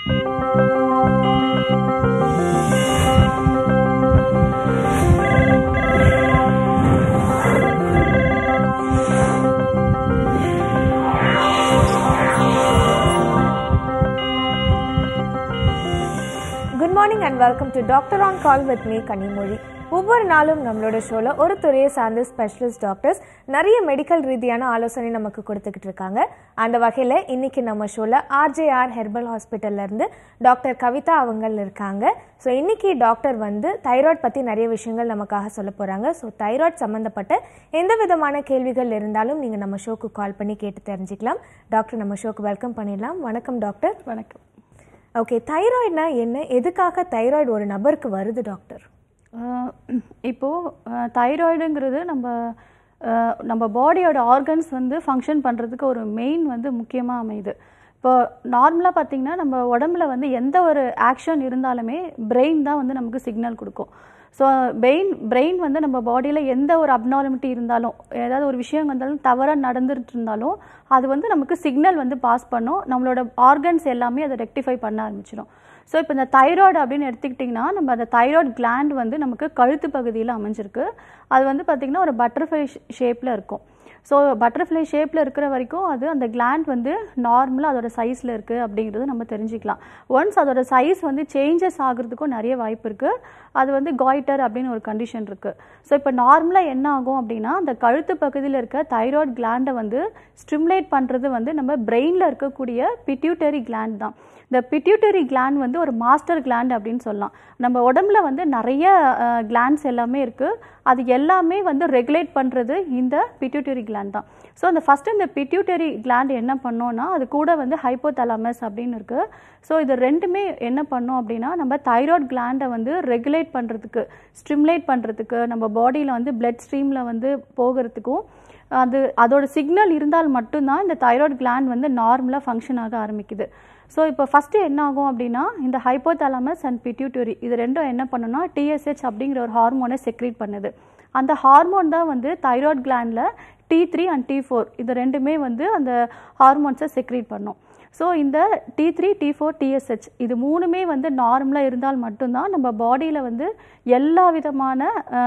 Good morning and welcome to doctor on call with me Kanimozhi ஒவ்வொரு நாளும் நம்மளோட ஷோல ஒரு துறையை சார்ந்த ஸ்பெஷலிஸ்ட் டாக்டர்ஸ் நிறைய மெடிக்கல் ரீதியான ஆலோசனை நமக்கு கொடுத்துக்கிட்டு இருக்காங்க அந்த வகையில இன்னைக்கு நம்ம ஷோல ஆர்ஜேஆர் ஹெர்பல் ஹாஸ்பிட்டல்ல இருந்து டாக்டர் கவிதா அவங்கள் இருக்காங்க ஸோ இன்னைக்கு டாக்டர் வந்து தைராய்டு பத்தி நிறைய விஷயங்கள் நமக்காக சொல்ல போறாங்க ஸோ தைராய்டு சம்பந்தப்பட்ட எந்த விதமான கேள்விகள் இருந்தாலும் நீங்க நம்ம ஷோக்கு கால் பண்ணி கேட்டு தெரிஞ்சுக்கலாம் டாக்டர் நம்ம ஷோக்கு வெல்கம் பண்ணிடலாம் வணக்கம் டாக்டர் வணக்கம் ஓகே தைராய்டுனா என்ன எதுக்காக தைராய்டு ஒரு நபருக்கு வருது டாக்டர் அஹ் இப்போ தைராய்டுங்கிறது நம்ம அஹ் நம்ம பாடியோட ஆர்கன்ஸ் வந்து ஃபங்க்ஷன் பண்ணுறதுக்கு ஒரு மெயின் வந்து முக்கியமாக அமையுது இப்போ நார்மலாக பார்த்தீங்கன்னா நம்ம உடம்புல வந்து எந்த ஒரு ஆக்ஷன் இருந்தாலுமே பிரெயின் தான் வந்து நமக்கு சிக்னல் கொடுக்கும் ஸோ பிரெயின் பிரெயின் வந்து நம்ம பாடியில் எந்த ஒரு அப்நார்மிட்டி இருந்தாலும் ஏதாவது ஒரு விஷயம் வந்தாலும் தவறாக நடந்துட்டு இருந்தாலும் அது வந்து நமக்கு சிக்னல் வந்து பாஸ் பண்ணும் நம்மளோட ஆர்கன்ஸ் எல்லாமே அதை ரெக்டிஃபை பண்ண ஆரம்பிச்சிடும் ஸோ இப்போ இந்த தைராய்டு அப்படின்னு எடுத்துக்கிட்டிங்கன்னா நம்ம அந்த தைராய்டு கிளாண்ட் வந்து நமக்கு கழுத்து பகுதியில் அமைஞ்சிருக்கு அது வந்து பார்த்திங்கன்னா ஒரு பட்டர்ஃப்ளை ஷேப்பில் இருக்கும் ஸோ பட்டர்ஃப்ளை ஷேப்பில் இருக்கிற வரைக்கும் அது அந்த கிளாண்ட் வந்து நார்மலாக அதோட சைஸில் இருக்குது அப்படிங்கிறது நம்ம தெரிஞ்சுக்கலாம் ஒன்ஸ் அதோட சைஸ் வந்து சேஞ்சஸ் ஆகிறதுக்கும் நிறைய வாய்ப்பு இருக்குது அது வந்து காய்டர் அப்படின்னு ஒரு கண்டிஷன் இருக்குது ஸோ இப்போ நார்மலாக என்ன ஆகும் அப்படின்னா அந்த கழுத்து பகுதியில் இருக்க தைராய்டு கிளாண்டை வந்து ஸ்டிமுலேட் பண்ணுறது வந்து நம்ம பிரெயினில் இருக்கக்கூடிய பிட்யூட்டரி கிளாண்ட் தான் இந்த பிட்யூட்டரி கிளாண்ட் வந்து ஒரு மாஸ்டர் கிளாண்ட் அப்படின்னு சொல்லலாம் நம்ம உடம்புல வந்து நிறைய கிளாண்ட்ஸ் எல்லாமே இருக்குது அது எல்லாமே வந்து ரெகுலேட் பண்ணுறது இந்த பிட்யூட்டரி கிளாண்ட் தான் ஸோ அந்த ஃபஸ்ட்டு இந்த பிட்யூட்டரி கிளாண்ட் என்ன பண்ணோம்னா அது கூட வந்து ஹைப்போதலாமஸ் அப்படின்னு இருக்குது ஸோ இது ரெண்டுமே என்ன பண்ணோம் அப்படின்னா நம்ம தைராய்டு கிளாண்டை வந்து ரெகுலேட் பண்ணுறதுக்கு ஸ்டிமுலேட் பண்ணுறதுக்கு நம்ம பாடியில் வந்து பிளட் ஸ்ட்ரீமில் வந்து போகிறதுக்கும் அது அதோட சிக்னல் இருந்தால் மட்டும்தான் இந்த தைராய்டு கிளாண்ட் வந்து நார்மலாக ஃபங்க்ஷன் ஆக ஆரம்பிக்குது ஸோ இப்போ ஃபஸ்ட்டு என்ன ஆகும் அப்படின்னா இந்த ஹைப்போதலாமஸ் அண்ட் பிட்யூட்டரி இது ரெண்டும் என்ன பண்ணுன்னா டிஎஸ்ஹெச் அப்படிங்கிற ஒரு ஹார்மோனை செக்ரேட் பண்ணுது அந்த ஹார்மோன் தான் வந்து தைராய்டு கிளாண்டில் T three and T four இது ரெண்டுமே வந்து அந்த ஹார்மோன்ஸை செக்ரேட் பண்ணும் ஸோ இந்த T three T four TSH இது மூணுமே வந்து நார்மலாக இருந்தால் மட்டும்தான் நம்ம பாடியில் வந்து எல்லா விதமான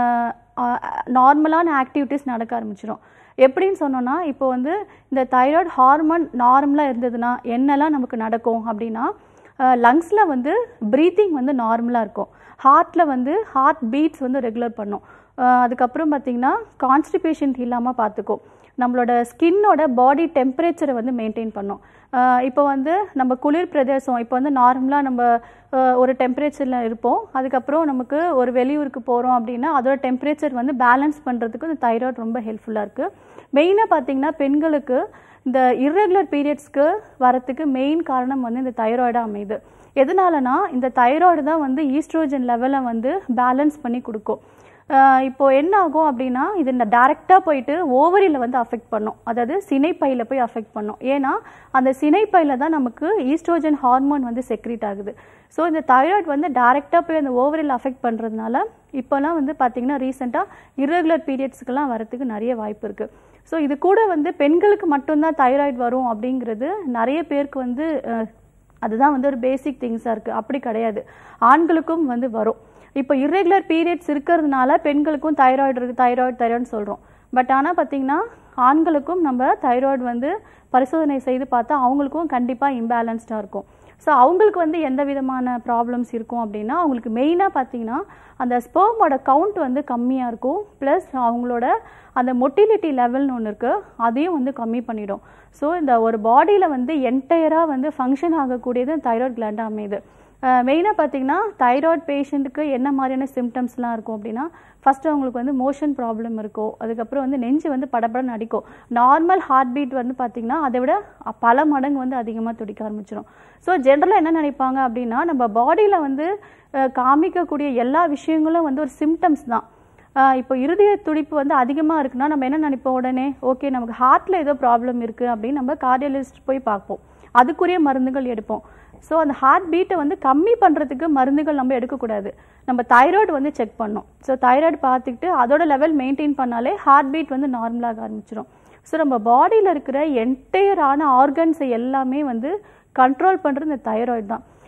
நார்மலான ஆக்டிவிட்டீஸ் நடக்க ஆரம்பிச்சிடும் எப்படின்னு சொன்னோன்னா இப்போ வந்து இந்த தைராய்டு ஹார்மோன் நார்மலாக இருந்ததுன்னா என்னெல்லாம் நமக்கு நடக்கும் அப்படின்னா லங்ஸில் வந்து ப்ரீத்திங் வந்து நார்மலாக இருக்கும் ஹார்ட்டில் வந்து ஹார்ட் பீட்ஸ் வந்து ரெகுலர் பண்ணும் அதுக்கப்புறம் பார்த்திங்கன்னா கான்ஸ்டிபேஷன் இல்லாமல் பார்த்துக்கும் நம்மளோட ஸ்கின்னோட பாடி டெம்பரேச்சரை வந்து மெயின்டைன் பண்ணும் இப்போ வந்து நம்ம குளிர் பிரதேசம் இப்போ வந்து நார்மலாக நம்ம ஒரு டெம்பரேச்சரில் இருப்போம் அதுக்கப்புறம் நமக்கு ஒரு வெளியூருக்கு போகிறோம் அப்படின்னா அதோட டெம்பரேச்சர் வந்து பேலன்ஸ் பண்ணுறதுக்கு இந்த தைராய்டு ரொம்ப ஹெல்ப்ஃபுல்லாக இருக்குது மெயினாக பார்த்தீங்கன்னா பெண்களுக்கு இந்த இர்ரெகுலர் பீரியட்ஸ்க்கு வரத்துக்கு மெயின் காரணம் வந்து இந்த தைராய்டாக அமையுது எதனாலனா இந்த தைராய்டு தான் வந்து ஈஸ்ட்ரோஜன் லெவலை வந்து பேலன்ஸ் பண்ணி கொடுக்கும் இப்போ என்ன ஆகும் அப்படின்னா இது இந்த டேரெக்டாக போயிட்டு ஓவரியில் வந்து அஃபெக்ட் பண்ணும் அதாவது சினைப்பையில் போய் அஃபெக்ட் பண்ணும் ஏன்னா அந்த சினைப்பையில் தான் நமக்கு ஈஸ்ட்ரோஜன் ஹார்மோன் வந்து செக்ரீட் ஆகுது ஸோ இந்த தைராய்டு வந்து டேரெக்டாக போய் அந்த ஓவரில் அஃபெக்ட் பண்ணுறதுனால இப்போலாம் வந்து பார்த்திங்கன்னா ரீசெண்டாக இர்ரெகுலர் பீரியட்ஸ்க்கெல்லாம் வரத்துக்கு நிறைய வாய்ப்பு இருக்குது ஸோ இது கூட வந்து பெண்களுக்கு மட்டும்தான் தைராய்டு வரும் அப்படிங்கிறது நிறைய பேருக்கு வந்து அதுதான் வந்து ஒரு பேசிக் திங்ஸாக இருக்குது அப்படி கிடையாது ஆண்களுக்கும் வந்து வரும் இப்போ இர்ரெகுலர் பீரியட்ஸ் இருக்கிறதுனால பெண்களுக்கும் தைராய்டு இருக்குது தைராய்டு தைராய்டுன்னு சொல்கிறோம் பட் ஆனால் பார்த்தீங்கன்னா ஆண்களுக்கும் நம்ம தைராய்டு வந்து பரிசோதனை செய்து பார்த்தா அவங்களுக்கும் கண்டிப்பாக இம்பேலன்ஸ்டாக இருக்கும் ஸோ அவங்களுக்கு வந்து எந்த விதமான ப்ராப்ளம்ஸ் இருக்கும் அப்படின்னா அவங்களுக்கு மெயினாக பார்த்தீங்கன்னா அந்த ஸ்பெர்மோட கவுண்ட் வந்து கம்மியாக இருக்கும் ப்ளஸ் அவங்களோட அந்த மொட்டிலிட்டி லெவல்னு ஒன்று இருக்குது அதையும் வந்து கம்மி பண்ணிடும் ஸோ இந்த ஒரு பாடியில் வந்து என்டையராக வந்து ஃபங்க்ஷன் ஆகக்கூடியது தைராய்டு கிளாண்டாக அமையுது மெயினாக பார்த்தீங்கன்னா தைராய்டு பேஷண்ட்டுக்கு என்ன மாதிரியான சிம்டம்ஸ்லாம் இருக்கும் அப்படின்னா ஃபஸ்ட்டு அவங்களுக்கு வந்து மோஷன் ப்ராப்ளம் இருக்கும் அதுக்கப்புறம் வந்து நெஞ்சு வந்து படப்படன்னு அடிக்கும் நார்மல் ஹார்ட் பீட் வந்து பார்த்திங்கன்னா அதை விட பல மடங்கு வந்து அதிகமாக துடிக்க ஆரம்பிச்சிடும் ஸோ ஜென்ரலாக என்ன நினைப்பாங்க அப்படின்னா நம்ம பாடியில் வந்து காமிக்கக்கூடிய எல்லா விஷயங்களும் வந்து ஒரு சிம்டம்ஸ் தான் இப்போ இருதய துடிப்பு வந்து அதிகமாக இருக்குன்னா நம்ம என்ன நினைப்போம் உடனே ஓகே நமக்கு ஹார்ட்டில் ஏதோ ப்ராப்ளம் இருக்குது அப்படின்னு நம்ம கார்டியாலஜிஸ்ட் போய் பார்ப்போம் அதுக்குரிய மருந்துகள் எடுப்போம் ஸோ அந்த ஹார்ட் பீட்டை வந்து கம்மி பண்ணுறதுக்கு மருந்துகள் நம்ம எடுக்கக்கூடாது நம்ம தைராய்டு வந்து செக் பண்ணோம் ஸோ தைராய்டு பார்த்துக்கிட்டு அதோட லெவல் மெயின்டைன் பண்ணாலே ஹார்ட் பீட் வந்து நார்மலாக ஆரம்பிச்சிடும் ஸோ நம்ம பாடியில் இருக்கிற என்டையரான ஆர்கன்ஸை எல்லாமே வந்து கண்ட்ரோல் பண்ணுறது இந்த தைராய்டு தான்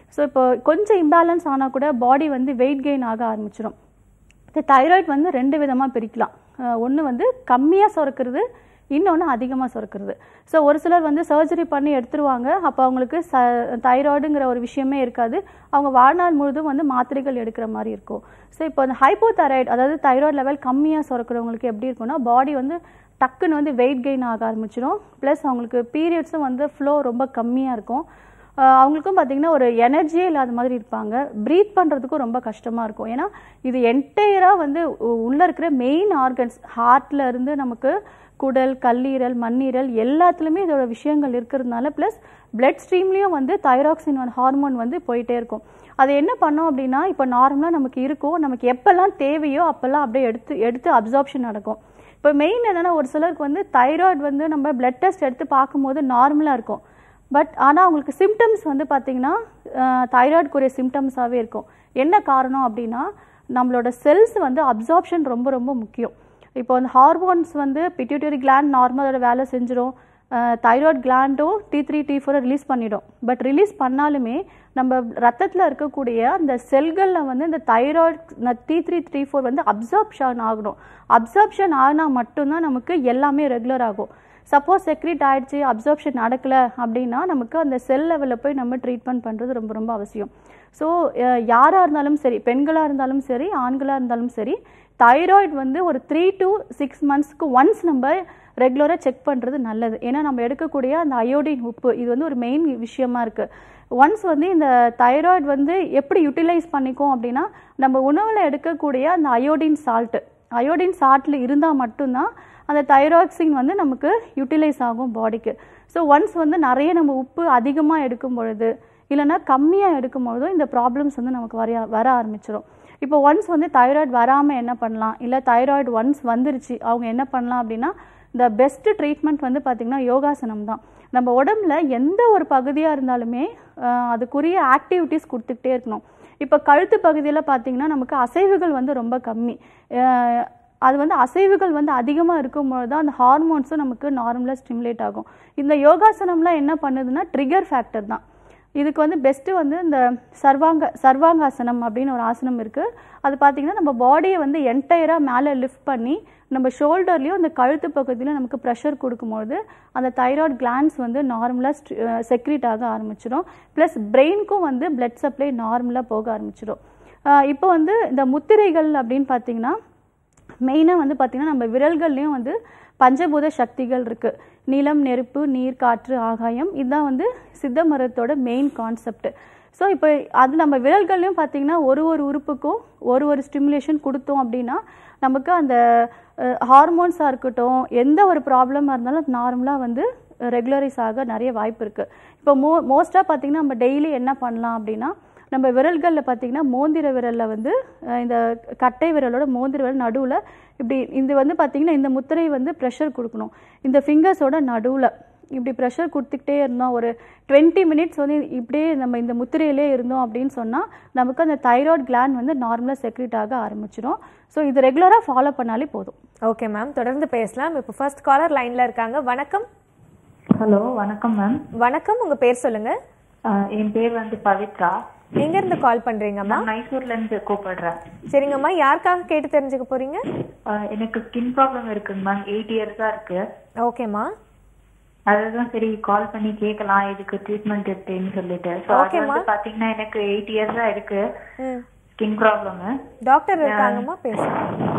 ஸோ இப்போ கொஞ்சம் இம்பேலன்ஸ் ஆனால் கூட பாடி வந்து வெயிட் கெயின் ஆக ஆரம்பிச்சிடும் இந்த தைராய்டு வந்து ரெண்டு விதமாக பிரிக்கலாம் ஒன்று வந்து கம்மியாக சுரக்கிறது இன்னொன்று அதிகமாக சுரக்கிறது ஸோ ஒரு சிலர் வந்து சர்ஜரி பண்ணி எடுத்துருவாங்க அப்போ அவங்களுக்கு ச தைராய்டுங்கிற ஒரு விஷயமே இருக்காது அவங்க வாழ்நாள் முழுதும் வந்து மாத்திரைகள் எடுக்கிற மாதிரி இருக்கும் ஸோ இப்போ அந்த ஹைப்போதைராய்டு அதாவது தைராய்டு லெவல் கம்மியாக சுரக்கிறவங்களுக்கு எப்படி இருக்கும்னா பாடி வந்து டக்குன்னு வந்து வெயிட் கெயின் ஆக ஆரம்பிச்சிடும் ப்ளஸ் அவங்களுக்கு பீரியட்ஸும் வந்து ஃப்ளோ ரொம்ப கம்மியாக இருக்கும் ஆஹ் அவங்களுக்கும் பார்த்தீங்கன்னா ஒரு எனர்ஜியே இல்லாத மாதிரி இருப்பாங்க ப்ரீத் பண்ணுறதுக்கும் ரொம்ப கஷ்டமாக இருக்கும் ஏன்னா இது என்டையராக வந்து உ- உள்ள இருக்கிற மெயின் ஆர்கன்ஸ் ஹார்ட்ல இருந்து நமக்கு குடல் கல்லீரல் மண்ணீரல் எல்லாத்துலேயுமே இதோட விஷயங்கள் இருக்கிறதுனால ப்ளஸ் பிளட் ஸ்ட்ரீம்லேயும் வந்து தைராக்சின் ஹார்மோன் வந்து போயிட்டே இருக்கும் அது என்ன பண்ணோம் அப்படின்னா இப்போ நார்மலாக நமக்கு இருக்கும் நமக்கு எப்பெல்லாம் தேவையோ அப்போல்லாம் அப்படியே எடுத்து எடுத்து அப்சார்ப்ஷன் நடக்கும் இப்போ மெயின் என்னன்னா ஒரு சிலருக்கு வந்து தைராய்டு வந்து நம்ம பிளட் டெஸ்ட் எடுத்து பார்க்கும்போது நார்மலாக இருக்கும் பட் ஆனால் அவங்களுக்கு சிம்டம்ஸ் வந்து பார்த்தீங்கன்னா தைராய்டுக்குரிய சிம்டம்ஸாகவே இருக்கும் என்ன காரணம் அப்படின்னா நம்மளோட செல்ஸ் வந்து அப்சார்ப்ஷன் ரொம்ப ரொம்ப முக்கியம் இப்போ அந்த ஹார்மோன்ஸ் வந்து பிட்யூட்டரி கிளாண்ட் நார்மலோட வேலை செஞ்சிடும் தைராய்டு கிளாண்டும் டி த்ரீ டி ஃபோரை ரிலீஸ் பண்ணிடும் பட் ரிலீஸ் பண்ணாலுமே நம்ம ரத்தத்தில் இருக்கக்கூடிய அந்த செல்களில் வந்து இந்த thyroid T three T four வந்து அப்சார்ப்ஷன் ஆகணும் அப்சார்ப்ஷன் ஆனால் மட்டும்தான் நமக்கு எல்லாமே ரெகுலர் ஆகும் சப்போஸ் செக்ரீட் ஆயிடுச்சு அப்சார்ப்ஷன் நடக்கல அப்படின்னா நமக்கு அந்த செல் லெவலில் போய் நம்ம ட்ரீட்மெண்ட் பண்ணுறது ரொம்ப ரொம்ப அவசியம் ஸோ யாராக இருந்தாலும் சரி பெண்களாக இருந்தாலும் சரி ஆண்களாக இருந்தாலும் சரி தைராய்டு வந்து ஒரு த்ரீ to சிக்ஸ் மந்த்ஸ்க்கு ஒன்ஸ் நம்ம ரெகுலராக செக் பண்ணுறது நல்லது ஏன்னா நம்ம எடுக்கக்கூடிய அந்த அயோடின் உப்பு இது வந்து ஒரு மெயின் விஷயமா இருக்குது ஒன்ஸ் வந்து இந்த தைராய்டு வந்து எப்படி யூட்டிலைஸ் பண்ணிக்கும் அப்படின்னா நம்ம உணவில் எடுக்கக்கூடிய அந்த அயோடின் சால்ட்டு அயோடின் சால்ட்டில் இருந்தால் மட்டும்தான் அந்த தைராக்சின் வந்து நமக்கு யூட்டிலைஸ் ஆகும் பாடிக்கு ஸோ ஒன்ஸ் வந்து நிறைய நம்ம உப்பு அதிகமாக எடுக்கும் பொழுது இல்லைன்னா கம்மியாக எடுக்கும் பொழுதும் இந்த ப்ராப்ளம்ஸ் வந்து நமக்கு வர வர ஆரம்பிச்சிடும் இப்போ ஒன்ஸ் வந்து தைராய்டு வராமல் என்ன பண்ணலாம் இல்லை தைராய்டு ஒன்ஸ் வந்துருச்சு அவங்க என்ன பண்ணலாம் அப்படின்னா இந்த பெஸ்ட் ட்ரீட்மெண்ட் வந்து பார்த்திங்கன்னா யோகாசனம் தான் நம்ம உடம்புல எந்த ஒரு பகுதியாக இருந்தாலுமே ஆஹ், அதுக்குரிய ஆக்டிவிட்டீஸ் கொடுத்துக்கிட்டே இருக்கணும் இப்போ கழுத்து பகுதியில் பார்த்தீங்கன்னா நமக்கு அசைவுகள் வந்து ரொம்ப கம்மி ஆஹ், அது வந்து அசைவுகள் வந்து அதிகமாக இருக்கும்போது தான் அந்த ஹார்மோன்ஸும் நமக்கு நார்மலாக ஸ்டிமுலேட் ஆகும் இந்த யோகாசனம்லாம் என்ன பண்ணுதுன்னா ட்ரிகர் ஃபேக்டர் தான் இதுக்கு வந்து பெஸ்ட்டு வந்து இந்த சர்வாங்க சர்வாங்காசனம் அப்படின்னு ஒரு ஆசனம் இருக்குது அது பார்த்தீங்கன்னா நம்ம பாடியை வந்து என்டையராக மேலே லிஃப்ட் பண்ணி நம்ம ஷோல்டர்லேயும் அந்த கழுத்து பக்கத்துலையும் நமக்கு ப்ரெஷர் கொடுக்கும்போது அந்த தைராய்டு கிளான்ஸ் வந்து நார்மலாக செக்ரீட் ஆக ஆரம்பிச்சிடும் ப்ளஸ் பிரெயினுக்கும் வந்து பிளட் சப்ளை நார்மலாக போக ஆரம்பிச்சிடும் இப்போ வந்து இந்த முத்திரைகள் அப்படின்னு பார்த்தீங்கன்னா மெயினாக வந்து பார்த்திங்கன்னா நம்ம விரல்கள்லேயும் வந்து பஞ்சபூத சக்திகள் இருக்குது நிலம் நெருப்பு நீர் காற்று ஆகாயம் இதுதான் வந்து சித்த மருத்துவத்தோட மெயின் கான்செப்ட் ஸோ இப்போ அது நம்ம விரல்கள்லையும் பார்த்தீங்கன்னா ஒரு ஒரு உறுப்புக்கும் ஒரு ஒரு ஸ்டிமுலேஷன் கொடுத்தோம் அப்படின்னா நமக்கு அந்த ஹார்மோன்ஸாக இருக்கட்டும் எந்த ஒரு ப்ராப்ளமாக இருந்தாலும் நார்மலாக வந்து ரெகுலரைஸ் ஆக நிறைய வாய்ப்பு இருக்குது இப்போ மோ மோஸ்ட்டாக பார்த்தீங்கன்னா நம்ம டெய்லி என்ன பண்ணலாம் அப்படின்னா நம்ம விரல்களில் பார்த்தீங்கன்னா மோந்திர விரலில் வந்து அஹ், இந்த கட்டை விரலோட மோந்திர விரல் நடுவில் இப்படி இது வந்து பார்த்தீங்கன்னா இந்த முத்திரை வந்து ப்ரெஷர் கொடுக்கணும் இந்த ஃபிங்கர்ஸோட நடுவில் இப்படி ப்ரெஷர் கொடுத்துக்கிட்டே இருந்தோம் ஒரு டுவெண்ட்டி மினிட்ஸ் வந்து இப்படியே நம்ம இந்த முத்திரையிலே இருந்தோம் அப்படின்னு சொன்னால் நமக்கு அந்த தைராய்டு கிளாண்ட் வந்து நார்மலாக செக்ரேட் ஆக ஆரம்பிச்சிடும் ஸோ இது ரெகுலராக ஃபாலோ பண்ணாலே போதும் ஓகே மேம் தொடர்ந்து பேசலாம் இப்போ ஃபர்ஸ்ட் காலர் லைன்ல இருக்காங்க வணக்கம் ஹலோ வணக்கம் மேம் வணக்கம் உங்க பேர் சொல்லுங்க என் பேர் வந்து பவித்ரா எங்க இருந்து கால் பண்றீங்கம்மா நான் மைசூர்ல இருந்து கூப்பிடுறேன் சரிங்கம்மா யாருக்காக கேட்டு தெரிஞ்சுக்க போறீங்க ஆஹ் எனக்கு ஸ்கின் ப்ராப்ளம் இருக்குங்க மேம் எயிட் இயர்ஸா இருக்கு ஓகேம்மா அதுதான் சரி கால் பண்ணி கேட்கலாம் இதுக்கு ட்ரீட்மெண்ட் எப்படின்னு சொல்லிட்டு ஸோ அது Okay, வந்து பாத்தீங்கன்னா எனக்கு எயிட் இயர்ஸா இருக்கு ம் ஸ்கின் ப்ராப்ளம் டாக்டர் இருக்காங்கம்மா பேசுங்க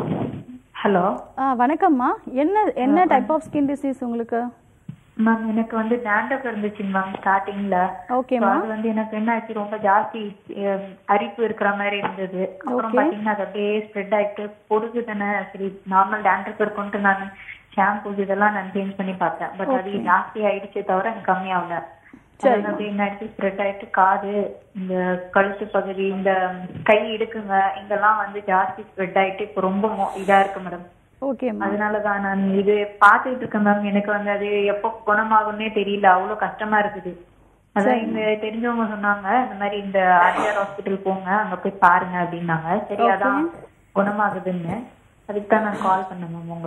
ஹலோ ஆ வணக்கம்மா என்ன என்ன டைப் ஆஃப் ஸ்கின் டிசீஸ் உங்களுக்கு மேம் எனக்கு வந்து டேண்டப் இருந்துச்சுங்க மேம் ஸ்டார்டிங்ல ஓகேம்மா அது வந்து எனக்கு என்ன ஆச்சு ரொம்ப ஜாஸ்தி அஹ், அரிப்பு இருக்கிற மாதிரி இருந்தது அப்புறம் பாத்தீங்கன்னா அது அப்படியே ஸ்ப்ரெட் ஆயிட்டு பொடுகு தானே சரி நார்மல் டேண்ட்ரப் இருக்கும்ட்டு நான் ஷாம்பூஸ் இதெல்லாம் நான் சேஞ்ச் பண்ணி பார்த்தேன் பட் அது ஜாஸ்தி ஆயிடுச்சே தவிர எனக்கு கம்மியாகல அது அப்படியே என்ன ஆயிடுச்சு ஸ்ப்ரெட் ஆயிட்டு காது இந்த கழுத்து பகுதி இந்த கை இடுக்குங்க இங்கெல்லாம் வந்து ஜாஸ்தி ஸ்ப்ரெட் ஆயிட்டு இப்போ ரொம்ப மோ- இதா இருக்கு மேடம் ஓகேம்மா அதனாலதான் நான் இது பாத்துட்டு இருக்கேன் மேம் எனக்கு வந்து அது எப்போ குணமாகும்னே தெரியல அவ்வளவு கஷ்டமா இருக்குது அதான் இங்க தெரிஞ்சவங்க சொன்னாங்க இந்த மாதிரி இந்த ஆர்டிஆர் ஹாஸ்பிட்டல் போங்க அங்க போய் பாருங்க அப்படின்னாங்க சரி அதான் குணமாகுதுன்னு அதுக்கு தான் நான் கால் பண்ணேன் மேம் உங்களுக்கு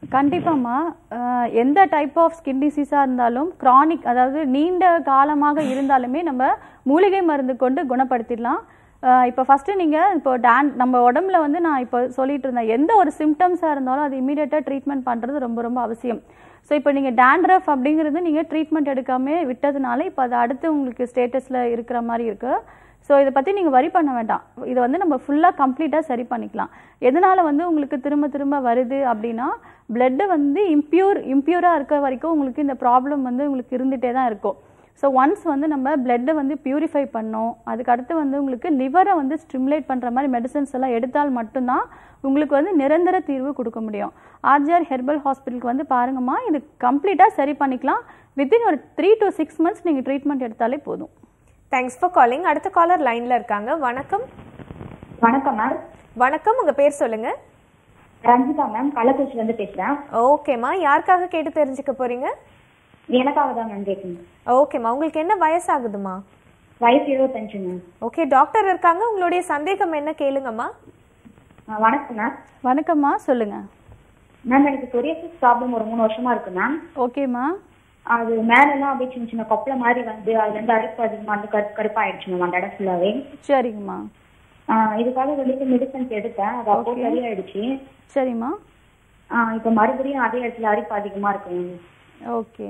கண்டிப்பாம்மா அஹ், எந்த டைப் ஆஃப் ஸ்கின் டிசீஸாக இருந்தாலும் கிரானிக் அதாவது நீண்ட காலமாக இருந்தாலுமே நம்ம மூலிகை மருந்து கொண்டு குணப்படுத்திடலாம் அஹ், இப்போ ஃபஸ்ட்டு நீங்கள் இப்போ டேன் நம்ம உடம்புல வந்து நான் இப்போ சொல்லிட்டு இருந்தேன் எந்த ஒரு சிம்டம்ஸாக இருந்தாலும் அது இமீடியட்டாக ட்ரீட்மெண்ட் பண்ணுறது ரொம்ப ரொம்ப அவசியம் ஸோ இப்போ நீங்கள் டேண்ட்ரஃப் அப்படிங்கிறது நீங்கள் ட்ரீட்மெண்ட் எடுக்காம விட்டதுனால இப்போ அது அடுத்து உங்களுக்கு ஸ்டேட்டஸில் இருக்கிற மாதிரி இருக்குது ஸோ இதை பற்றி நீங்கள் வரி பண்ண வேண்டாம் இதை வந்து நம்ம ஃபுல்லாக கம்ப்ளீட்டாக சரி பண்ணிக்கலாம் எதனால் வந்து உங்களுக்கு திரும்ப திரும்ப வருது அப்படின்னா பிளட்டு வந்து இம்ப்யூர் இம்ப்யூராக இருக்க வரைக்கும் உங்களுக்கு இந்த ப்ராப்ளம் வந்து உங்களுக்கு இருந்துகிட்டே தான் இருக்கும் ஸோ ஒன்ஸ் வந்து நம்ம பிளட்டை வந்து பியூரிஃபை பண்ணோம் அதுக்கு அடுத்து வந்து உங்களுக்கு லிவரை வந்து ஸ்டிமுலேட் பண்ணுற மாதிரி மெடிசன்ஸ் எல்லாம் எடுத்தால் மட்டும்தான் உங்களுக்கு வந்து நிரந்தர தீர்வு கொடுக்க முடியும் ஆர்ஜிஆர் ஹெர்பல் ஹாஸ்பிட்டலுக்கு வந்து பாருங்கம்மா இது கம்ப்ளீட்டாக சரி பண்ணிக்கலாம் வித்தின் ஒரு த்ரீ டு சிக்ஸ் மந்த்ஸ் நீங்கள் ட்ரீட்மெண்ட் எடுத்தாலே போதும் தேங்க்ஸ் ஃபார் காலிங் அடுத்த காலர் லைன்ல இருக்காங்க வணக்கம் வணக்கம் மேம் வணக்கம் உங்க பேர் சொல்லுங்க ரஞ்சிதா மேம் கள்ளக்குறிச்சில இருந்து பேசுறேன் ஓகேம்மா யாருக்காக கேட்டு தெரிஞ்சுக்க போறீங்க எனக்காக தான் மேம் கேட்கணும் ஓகேம்மா உங்களுக்கு என்ன வயசாகுதுமா வயசு இருபத்தஞ்சு மேம் ஓகே டாக்டர் இருக்காங்க உங்களுடைய சந்தேகம் என்ன கேளுங்கம்மா ஆ, வணக்கம் மேம் வணக்கம்மா சொல்லுங்கள் மேம் எனக்கு சொரியாசிஸ் ப்ராப்ளம் ஒரு மூணு வருஷமா இருக்கு மேம் ஓகேம்மா அது மேலெல்லாம் அப்படியே சின்ன சின்ன கொப்பளை மாதிரி வந்து அதுல இருந்து அரிப்பு அதிகமா வந்து கரு கருப்பாயிடுச்சு மேம் அந்த இடம் ஃபுல்லாவே சரிங்கம்மா இதுக்காக வந்துட்டு மெடிசன்ஸ் எடுத்தேன் அது அப்போ சரியாயிடுச்சு சரிம்மா ஆ, இப்போ மறுபடியும் அதே இடத்துல அரிப்பு அதிகமா இருக்கு மேம் ஓகே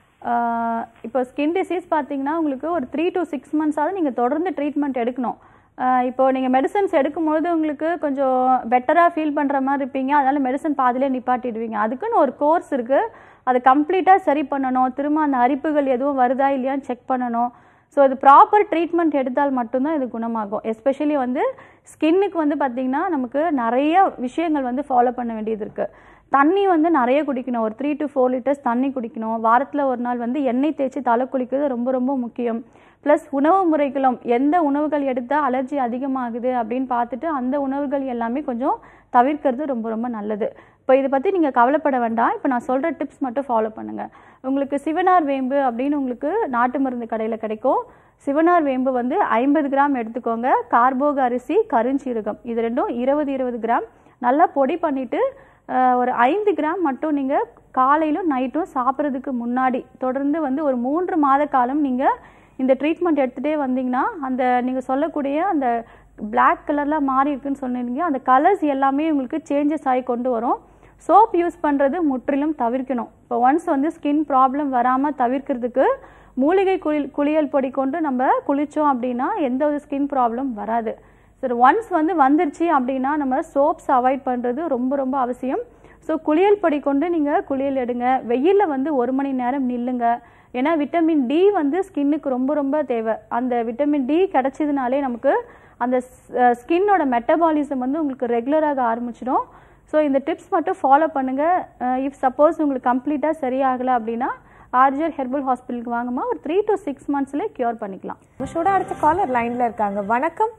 இப்போ ஸ்கின் டிசீஸ் பார்த்தீங்கன்னா உங்களுக்கு ஒரு த்ரீ டு சிக்ஸ் மந்த்ஸாவது நீங்கள் தொடர்ந்து ட்ரீட்மெண்ட் எடுக்கணும் ஆஹ் இப்போ நீங்கள் மெடிசன்ஸ் எடுக்கும்பொழுது உங்களுக்கு கொஞ்சம் பெட்டராக ஃபீல் பண்ணுற மாதிரி இருப்பீங்க அதனால் மெடிசன் பாதியிலே நிப்பாட்டிடுவீங்க அதுக்குன்னு ஒரு கோர்ஸ் இருக்குது அதை கம்ப்ளீட்டாக சரி பண்ணணும் திரும்ப அந்த அரிப்புகள் எதுவும் வருதா இல்லையான்னு செக் பண்ணணும் ஸோ இது ப்ராப்பர் ட்ரீட்மெண்ட் எடுத்தால் மட்டும்தான் இது குணமாகும் எஸ்பெஷலி வந்து ஸ்கின்னுக்கு வந்து பார்த்திங்கன்னா நமக்கு நிறைய விஷயங்கள் வந்து ஃபாலோ பண்ண வேண்டியது இருக்குது தண்ணி வந்து நிறைய குடிக்கணும் ஒரு த்ரீ டு ஃபோர் லிட்டர்ஸ் தண்ணி குடிக்கணும் வாரத்தில் ஒரு நாள் வந்து எண்ணெய் தேய்ச்சி தலை குளிக்கிறது ரொம்ப ரொம்ப முக்கியம் ப்ளஸ் உணவு முறைகளும் எந்த உணவுகள் எடுத்தால் அலர்ஜி அதிகமாகுது அப்படின்னு பார்த்துட்டு அந்த உணவுகள் எல்லாமே கொஞ்சம் தவிர்க்கிறது ரொம்ப ரொம்ப நல்லது இப்போ இதை பற்றி நீங்கள் கவலைப்பட வேண்டாம் இப்போ நான் சொல்கிற டிப்ஸ் மட்டும் ஃபாலோ பண்ணுங்கள் உங்களுக்கு சிவனார் வேம்பு அப்படின்னு உங்களுக்கு நாட்டு மருந்து கடையில் கிடைக்கும் சிவனார் வேம்பு வந்து ஐம்பது கிராம் எடுத்துக்கோங்க கார்போக அரிசி கருஞ்சீரகம் இது ரெண்டும் இருபது இருபது கிராம் நல்லா பொடி பண்ணிவிட்டு ஒரு ஐந்து கிராம் மட்டும் நீங்கள் காலையிலும் நைட்டும் சாப்பிட்றதுக்கு முன்னாடி தொடர்ந்து வந்து ஒரு மூன்று மாத காலம் நீங்கள் இந்த ட்ரீட்மெண்ட் எடுத்துகிட்டே வந்தீங்கன்னா அந்த நீங்கள் சொல்லக்கூடிய அந்த பிளாக் கலரில் மாறி இருக்குன்னு சொன்னீங்க அந்த கலர்ஸ் எல்லாமே உங்களுக்கு சேஞ்சஸ் ஆகி கொண்டு வரும் சோப் யூஸ் பண்ணுறது முற்றிலும் தவிர்க்கணும் இப்போ ஒன்ஸ் வந்து ஸ்கின் ப்ராப்ளம் வராமல் தவிர்க்கிறதுக்கு மூலிகை குளி குளியல் பொடி கொண்டு நம்ம குளித்தோம் அப்படின்னா எந்த ஒரு ஸ்கின் ப்ராப்ளம் வராது சரி ஒன்ஸ் வந்து வந்துருச்சு அப்படின்னா நம்ம சோப்ஸ் அவாய்ட் பண்ணுறது ரொம்ப ரொம்ப அவசியம் ஸோ குளியல் பொடி கொண்டு நீங்கள் குளியல் எடுங்க வெயிலில் வந்து ஒரு மணி நேரம் நில்லுங்க ஏன்னா விட்டமின் டி வந்து ஸ்கின்னுக்கு ரொம்ப ரொம்ப தேவை அந்த விட்டமின் டி கிடைச்சதுனாலே நமக்கு அந்த ஸ்கின்னோட மெட்டபாலிசம் வந்து உங்களுக்கு ரெகுலராக ஆரம்பிச்சிடும் ஸோ இந்த டிப்ஸ் மட்டும் ஃபாலோ பண்ணுங்கள் இஃப் சப்போஸ் உங்களுக்கு கம்ப்ளீட்டாக சரியாகலை அப்படின்னா ஆர்ஜர் ஹெர்பல் ஹாஸ்பிட்டலுக்கு வாங்கம்மா ஒரு த்ரீ டு சிக்ஸ் மந்த்ஸ்லேயே க்யூர் பண்ணிக்கலாம் ஷோட அடுத்த காலர் லைன்ல இருக்காங்க வணக்கம்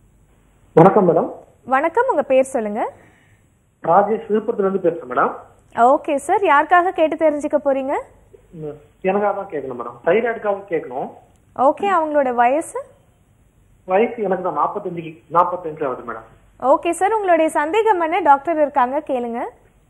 வணக்கம் மேடம் வணக்கம் உங்க பேர் சொல்லுங்க ராஜேஷ் விழுப்புரத்துல இருந்து பேசுறேன் மேடம் ஓகே சார் யாருக்காக கேட்டு தெரிஞ்சுக்க போறீங்க ம், எனக்காக தான் கேட்கணும் மேடம் தைராய்டுக்காக கேட்கணும் ஓகே அவங்களோட வயசு வயசு எனக்கு தான் நாற்பத்தஞ்சு நாற்பத்தஞ்சு ஆகுது மேடம் ஓகே சார் உங்களுடைய சந்தேகம் என்ன டாக்டர் இருக்காங்க கேளுங்க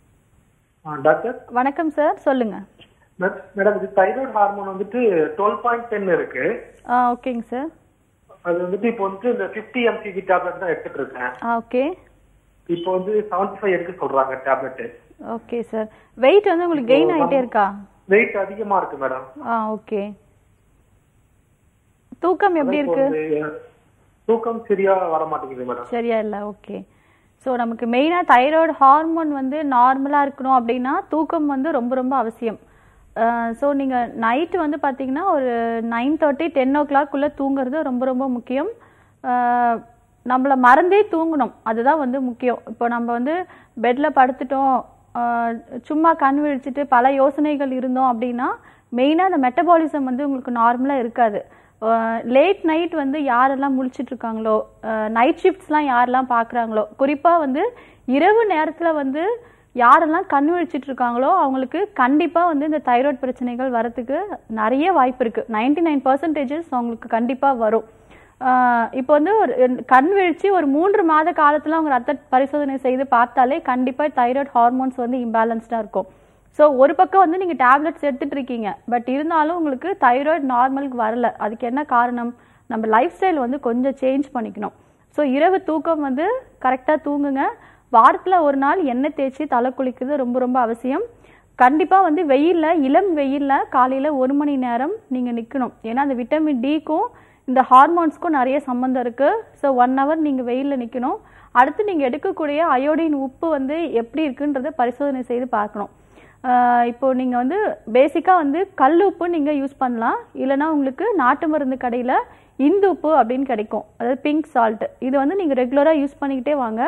ஆ, டாக்டர் வணக்கம் சார் சொல்லுங்கள் மே- மேடம் இது தைராய்டு ஹார்மோன் வந்துட்டு டுவெல் பாயிண்ட் டென் இருக்கு ஆ ஓகேங்க சார் அது வந்துட்டு இப்போ வந்துட்டு இந்த ஃபிஃப்டி எம்சிஜி டேப்லெட் தான் எடுத்துட்டு இருக்கேன் ஆ ஓகே இப்போ வந்து செவன்டி ஃபைவ் எடுக்க சொல்றாங்க டேப்லெட் ஓகே சார் வெயிட் வந்து உங்களுக்கு கெயின் ஆகிட்டே இருக்கா வெயிட் அதிகமா இருக்கு மேடம் ஆ ஓகே தூக்கம் எப்படி இருக்கு தூக்கம் சரியா வர மாட்டேங்குது மேடம் சரியா இல்லை ஓகே ஸோ நமக்கு மெயினாக தைராய்டு ஹார்மோன் வந்து நார்மலாக இருக்கணும் அப்படின்னா தூக்கம் வந்து ரொம்ப ரொம்ப அவசியம் ஸோ நீங்கள் நைட்டு வந்து பார்த்தீங்கன்னா ஒரு நைன் தேர்ட்டி டென் ஓ கிளாக்குள்ளே தூங்குறது ரொம்ப ரொம்ப முக்கியம் அஹ், நம்மளை மறந்தே தூங்கணும் அதுதான் வந்து முக்கியம் இப்போ நம்ம வந்து பெட்டில் படுத்துட்டோம் அஹ், சும்மா கண் விழிச்சிட்டு பல யோசனைகள் இருந்தோம் அப்படின்னா மெயினாக அந்த மெட்டபாலிசம் வந்து உங்களுக்கு நார்மலாக இருக்காது லேட் நைட் வந்து யாரெல்லாம் முழிச்சிட்டு இருக்காங்களோ நைட் ஷிஃப்ட்ஸ்லாம் யாரெல்லாம் பார்க்குறாங்களோ குறிப்பாக வந்து இரவு நேரத்தில் வந்து யாரெல்லாம் கண் விழிச்சிட்டு இருக்காங்களோ அவங்களுக்கு கண்டிப்பாக வந்து இந்த தைராய்டு பிரச்சனைகள் வரத்துக்கு நிறைய வாய்ப்பு இருக்குது நைன்டி நைன் பர்சன்டேஜஸ் அவங்களுக்கு கண்டிப்பாக வரும் ஆஹ் இப்போ வந்து ஒரு கண் விழிச்சு ஒரு மூன்று மாத காலத்தில் அவங்க ரத்த பரிசோதனை செய்து பார்த்தாலே கண்டிப்பாக தைராய்டு ஹார்மோன்ஸ் வந்து இம்பேலன்ஸ்டாக இருக்கும் ஸோ ஒரு பக்கம் வந்து நீங்கள் டேப்லெட்ஸ் எடுத்துட்டு இருக்கீங்க பட் இருந்தாலும் உங்களுக்கு தைராய்டு நார்மலுக்கு வரல அதுக்கு என்ன காரணம் நம்ம லைஃப் ஸ்டைல் வந்து கொஞ்சம் சேஞ்ச் பண்ணிக்கணும் ஸோ இரவு தூக்கம் வந்து கரெக்டாக தூங்குங்க வாரத்தில் ஒரு நாள் எண்ணெய் தேய்ச்சி தலை குளிக்கிறது ரொம்ப ரொம்ப அவசியம் கண்டிப்பாக வந்து வெயிலில் இளம் வெயிலில் காலையில் ஒரு மணி நேரம் நீங்கள் நிற்கணும் ஏன்னா அந்த விட்டமின் டிக்கும் இந்த ஹார்மோன்ஸ்க்கும் நிறைய சம்மந்தம் இருக்குது ஸோ ஒன் ஹவர் நீங்கள் வெயிலில் நிற்கணும் அடுத்து நீங்கள் எடுக்கக்கூடிய அயோடின் உப்பு வந்து எப்படி இருக்குன்றதை பரிசோதனை செய்து பார்க்கணும் ஆஹ் இப்போ நீங்கள் வந்து பேசிக்காக வந்து கல் உப்பு நீங்கள் யூஸ் பண்ணலாம் இல்லைனா உங்களுக்கு நாட்டு மருந்து கடையில் இந்து உப்பு அப்படின்னு கிடைக்கும் அதாவது பிங்க் சால்ட் இது வந்து நீங்கள் ரெகுலராக யூஸ் பண்ணிக்கிட்டே வாங்க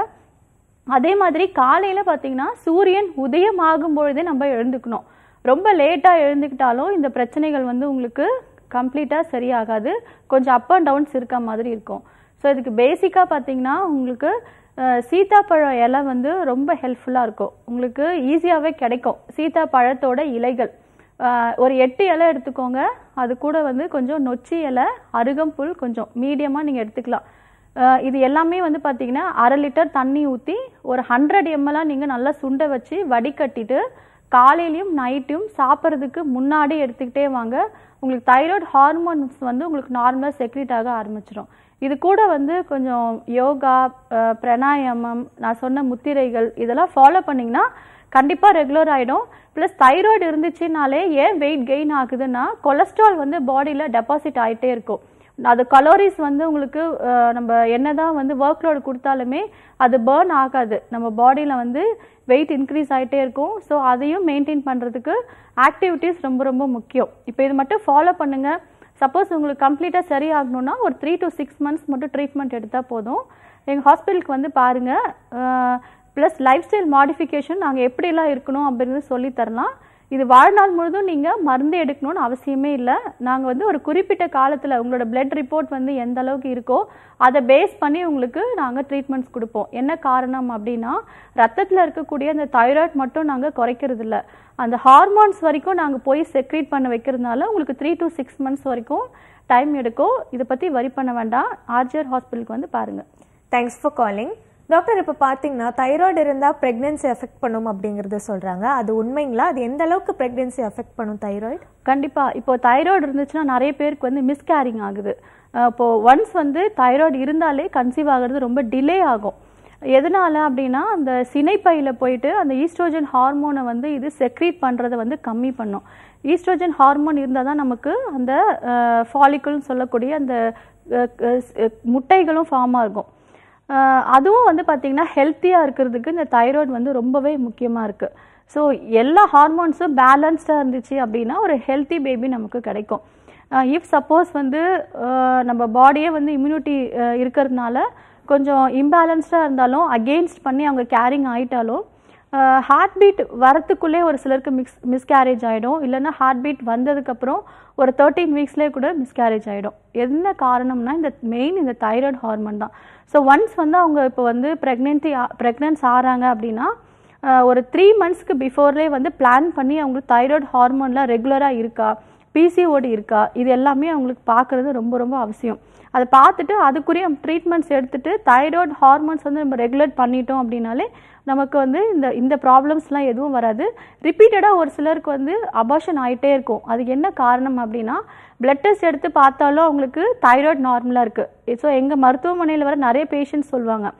அதே மாதிரி காலையில் பார்த்தீங்கன்னா சூரியன் உதயம் ஆகும் பொழுதே நம்ம எழுந்துக்கணும் ரொம்ப லேட்டாக எழுந்துக்கிட்டாலும் இந்த பிரச்சனைகள் வந்து உங்களுக்கு கம்ப்ளீட்டாக சரியாகாது கொஞ்சம் அப் அண்ட் டவுன்ஸ் இருக்க மாதிரி இருக்கும் ஸோ இதுக்கு பேசிக்காக பார்த்தீங்கன்னா உங்களுக்கு அஹ், சீத்தாப்பழம் இலை வந்து ரொம்ப ஹெல்ப்ஃபுல்லாக இருக்கும் உங்களுக்கு ஈஸியாகவே கிடைக்கும் சீத்தாப்பழத்தோட இலைகள் அஹ், ஒரு எட்டு இலை எடுத்துக்கோங்க அது கூட வந்து கொஞ்சம் நொச்சி இலை அருகம்புல் கொஞ்சம் மீடியமாக நீங்கள் எடுத்துக்கலாம் அஹ் இது எல்லாமே வந்து பார்த்தீங்கன்னா அரை லிட்டர் தண்ணி ஊற்றி ஒரு ஹண்ட்ரட் எம்எல்லாம் நீங்கள் நல்லா சுண்ட வச்சு வடிகட்டிட்டு காலையிலையும் நைட்டையும் சாப்பிட்றதுக்கு முன்னாடி எடுத்துக்கிட்டே வாங்க உங்களுக்கு தைராய்டு ஹார்மோன்ஸ் வந்து உங்களுக்கு நார்மலாக செக்ரேட் ஆக ஆரம்பிச்சிடும் இது கூட வந்து கொஞ்சம் யோகா அஹ் பிராணாயாமம் நான் சொன்ன முத்திரைகள் இதெல்லாம் ஃபாலோ பண்ணிங்கன்னா கண்டிப்பாக ரெகுலர் ஆகிடும் ப்ளஸ் தைராய்டு இருந்துச்சுனாலே ஏன் வெயிட் கெயின் ஆகுதுன்னா கொலஸ்ட்ரால் வந்து பாடியில் டெபாசிட் ஆகிட்டே இருக்கும் அது கலோரிஸ் வந்து உங்களுக்கு அஹ், நம்ம என்னதான் வந்து ஒர்க் லோடு கொடுத்தாலுமே அது பேர்ன் ஆகாது நம்ம பாடியில் வந்து வெயிட் இன்க்ரீஸ் ஆகிட்டே இருக்கும் ஸோ அதையும் மெயின்டைன் பண்ணுறதுக்கு ஆக்டிவிட்டீஸ் ரொம்ப ரொம்ப முக்கியம் இப்போ இது மட்டும் ஃபாலோ பண்ணுங்க சப்போஸ் உங்களுக்கு கம்ப்ளீட்டாக சரியாகணும்னா ஒரு த்ரீ to சிக்ஸ் மந்த்ஸ் மட்டும் ட்ரீட்மெண்ட் எடுத்தால் போதும் எங்கள் ஹாஸ்பிட்டலுக்கு வந்து பாருங்கள் ப்ளஸ் லைஃப் ஸ்டைல் மாடிஃபிகேஷன் நாங்கள் எப்படிலாம் இருக்கணும் அப்படிங்கிறது சொல்லி தரலாம் இது வாழ்நாள் முழுதும் நீங்கள் மருந்து எடுக்கணும்னு அவசியமே இல்லை நாங்கள் வந்து ஒரு குறிப்பிட்ட காலத்தில் உங்களோட பிளட் ரிப்போர்ட் வந்து எந்த அளவுக்கு இருக்கோ அதை பேஸ் பண்ணி உங்களுக்கு நாங்கள் ட்ரீட்மெண்ட்ஸ் கொடுப்போம் என்ன காரணம் அப்படின்னா ரத்தத்தில் இருக்கக்கூடிய அந்த தைராய்டு மட்டும் நாங்கள் குறைக்கிறது இல்ல அந்த ஹார்மோன்ஸ் வரைக்கும் நாங்கள் போய் செக்ரேட் பண்ண வைக்கிறதுனால உங்களுக்கு த்ரீ to சிக்ஸ் மந்த்ஸ் வரைக்கும் டைம் எடுக்கும் இதை பற்றி வரி பண்ண வேண்டாம் ஆர்ஜிஆர் ஹாஸ்பிட்டலுக்கு வந்து பாருங்கள் தேங்க்ஸ் ஃபார் காலிங் டாக்டர் இப்போ பார்த்தீங்கன்னா தைராய்டு இருந்தால் ப்ரெக்னென்சி எஃபெக்ட் பண்ணும் அப்படிங்கறத சொல்றாங்க அது உண்மைங்களா அது எந்த அளவுக்கு ப்ரெக்னென்சி எஃபெக்ட் பண்ணும் தைராய்டு கண்டிப்பா இப்போ தைராய்டு இருந்துச்சுன்னா நிறைய பேருக்கு வந்து மிஸ்கேரிங் ஆகுது அஹ் இப்போ ஒன்ஸ் வந்து தைராய்டு இருந்தாலே கன்சீவ் ஆகுறது ரொம்ப டிலே ஆகும் எதனால அப்படின்னா அந்த சினைப்பையில போயிட்டு அந்த ஈஸ்ட்ரோஜன் ஹார்மோனை வந்து இது செக்ரீட் பண்றதை வந்து கம்மி பண்ணும் ஈஸ்ட்ரோஜன் ஹார்மோன் இருந்தால் தான் நமக்கு அந்த ஃபாலிக்கல்னு சொல்லக்கூடிய அந்த அஹ், அஹ், முட்டைகளும் ஃபார்ம் ஆகும் ஆஹ் அதுவும் வந்து பார்த்தீங்கன்னா ஹெல்த்தியாக இருக்கிறதுக்கு இந்த தைராய்டு வந்து ரொம்பவே முக்கியமாக இருக்குது ஸோ எல்லா ஹார்மோன்ஸும் பேலன்ஸ்டாக இருந்துச்சு அப்படின்னா ஒரு ஹெல்த்தி பேபி நமக்கு கிடைக்கும் இஃப் சப்போஸ் வந்து ஆஹ் நம்ம பாடியே வந்து இம்யூனிட்டி இருக்கிறதுனால கொஞ்சம் இம்பேலன்ஸ்டாக இருந்தாலும் அகெயின்ஸ்ட் பண்ணி அவங்க கேரிங் ஆயிட்டாலும் ஹார்ட் பீட் வரத்துக்குள்ளே ஒரு சிலருக்கு மிக்ஸ் மிஸ்கேரேஜ் ஆகிடும் இல்லைன்னா ஹார்ட் பீட் வந்ததுக்கப்புறம் ஒரு தேர்ட்டீன் வீக்ஸ்லேயே கூட மிஸ்கேரேஜ் ஆகிடும் என்ன காரணம்னா இந்த மெயின் இந்த தைராய்டு ஹார்மோன் தான் ஸோ ஒன்ஸ் வந்து அவங்க இப்போ வந்து ப்ரெக்னென்சி ப்ரெக்னென்ஸ் ஆகிறாங்க அப்படின்னா ஆஹ் ஒரு த்ரீ மந்த்ஸ்க்கு பிஃபோர்லேயே வந்து பிளான் பண்ணி அவங்களுக்கு தைராய்டு ஹார்மோன்லாம் ரெகுலராக இருக்கா பிசிஓடி இருக்கா இது எல்லாமே அவங்களுக்கு பார்க்குறது ரொம்ப ரொம்ப அவசியம் அதை பார்த்துட்டு அதுக்குரிய ட்ரீட்மெண்ட்ஸ் எடுத்துட்டு தைராய்டு ஹார்மோன்ஸ் வந்து நம்ம ரெகுலேட் பண்ணிட்டோம் அப்படின்னாலே நமக்கு வந்து இந்த இந்த ப்ராப்ளம்ஸ்லாம் எதுவும் வராது ரிப்பீட்டடாக ஒரு சிலருக்கு வந்து அபாஷன் ஆகிட்டே இருக்கும் அதுக்கு என்ன காரணம் அப்படின்னா பிளட் டெஸ்ட் எடுத்து பார்த்தாலும் அவங்களுக்கு தைராய்டு நார்மலாக இருக்குது ஸோ எங்கள் மருத்துவமனையில் வர நிறைய பேஷண்ட்ஸ் சொல்லுவாங்க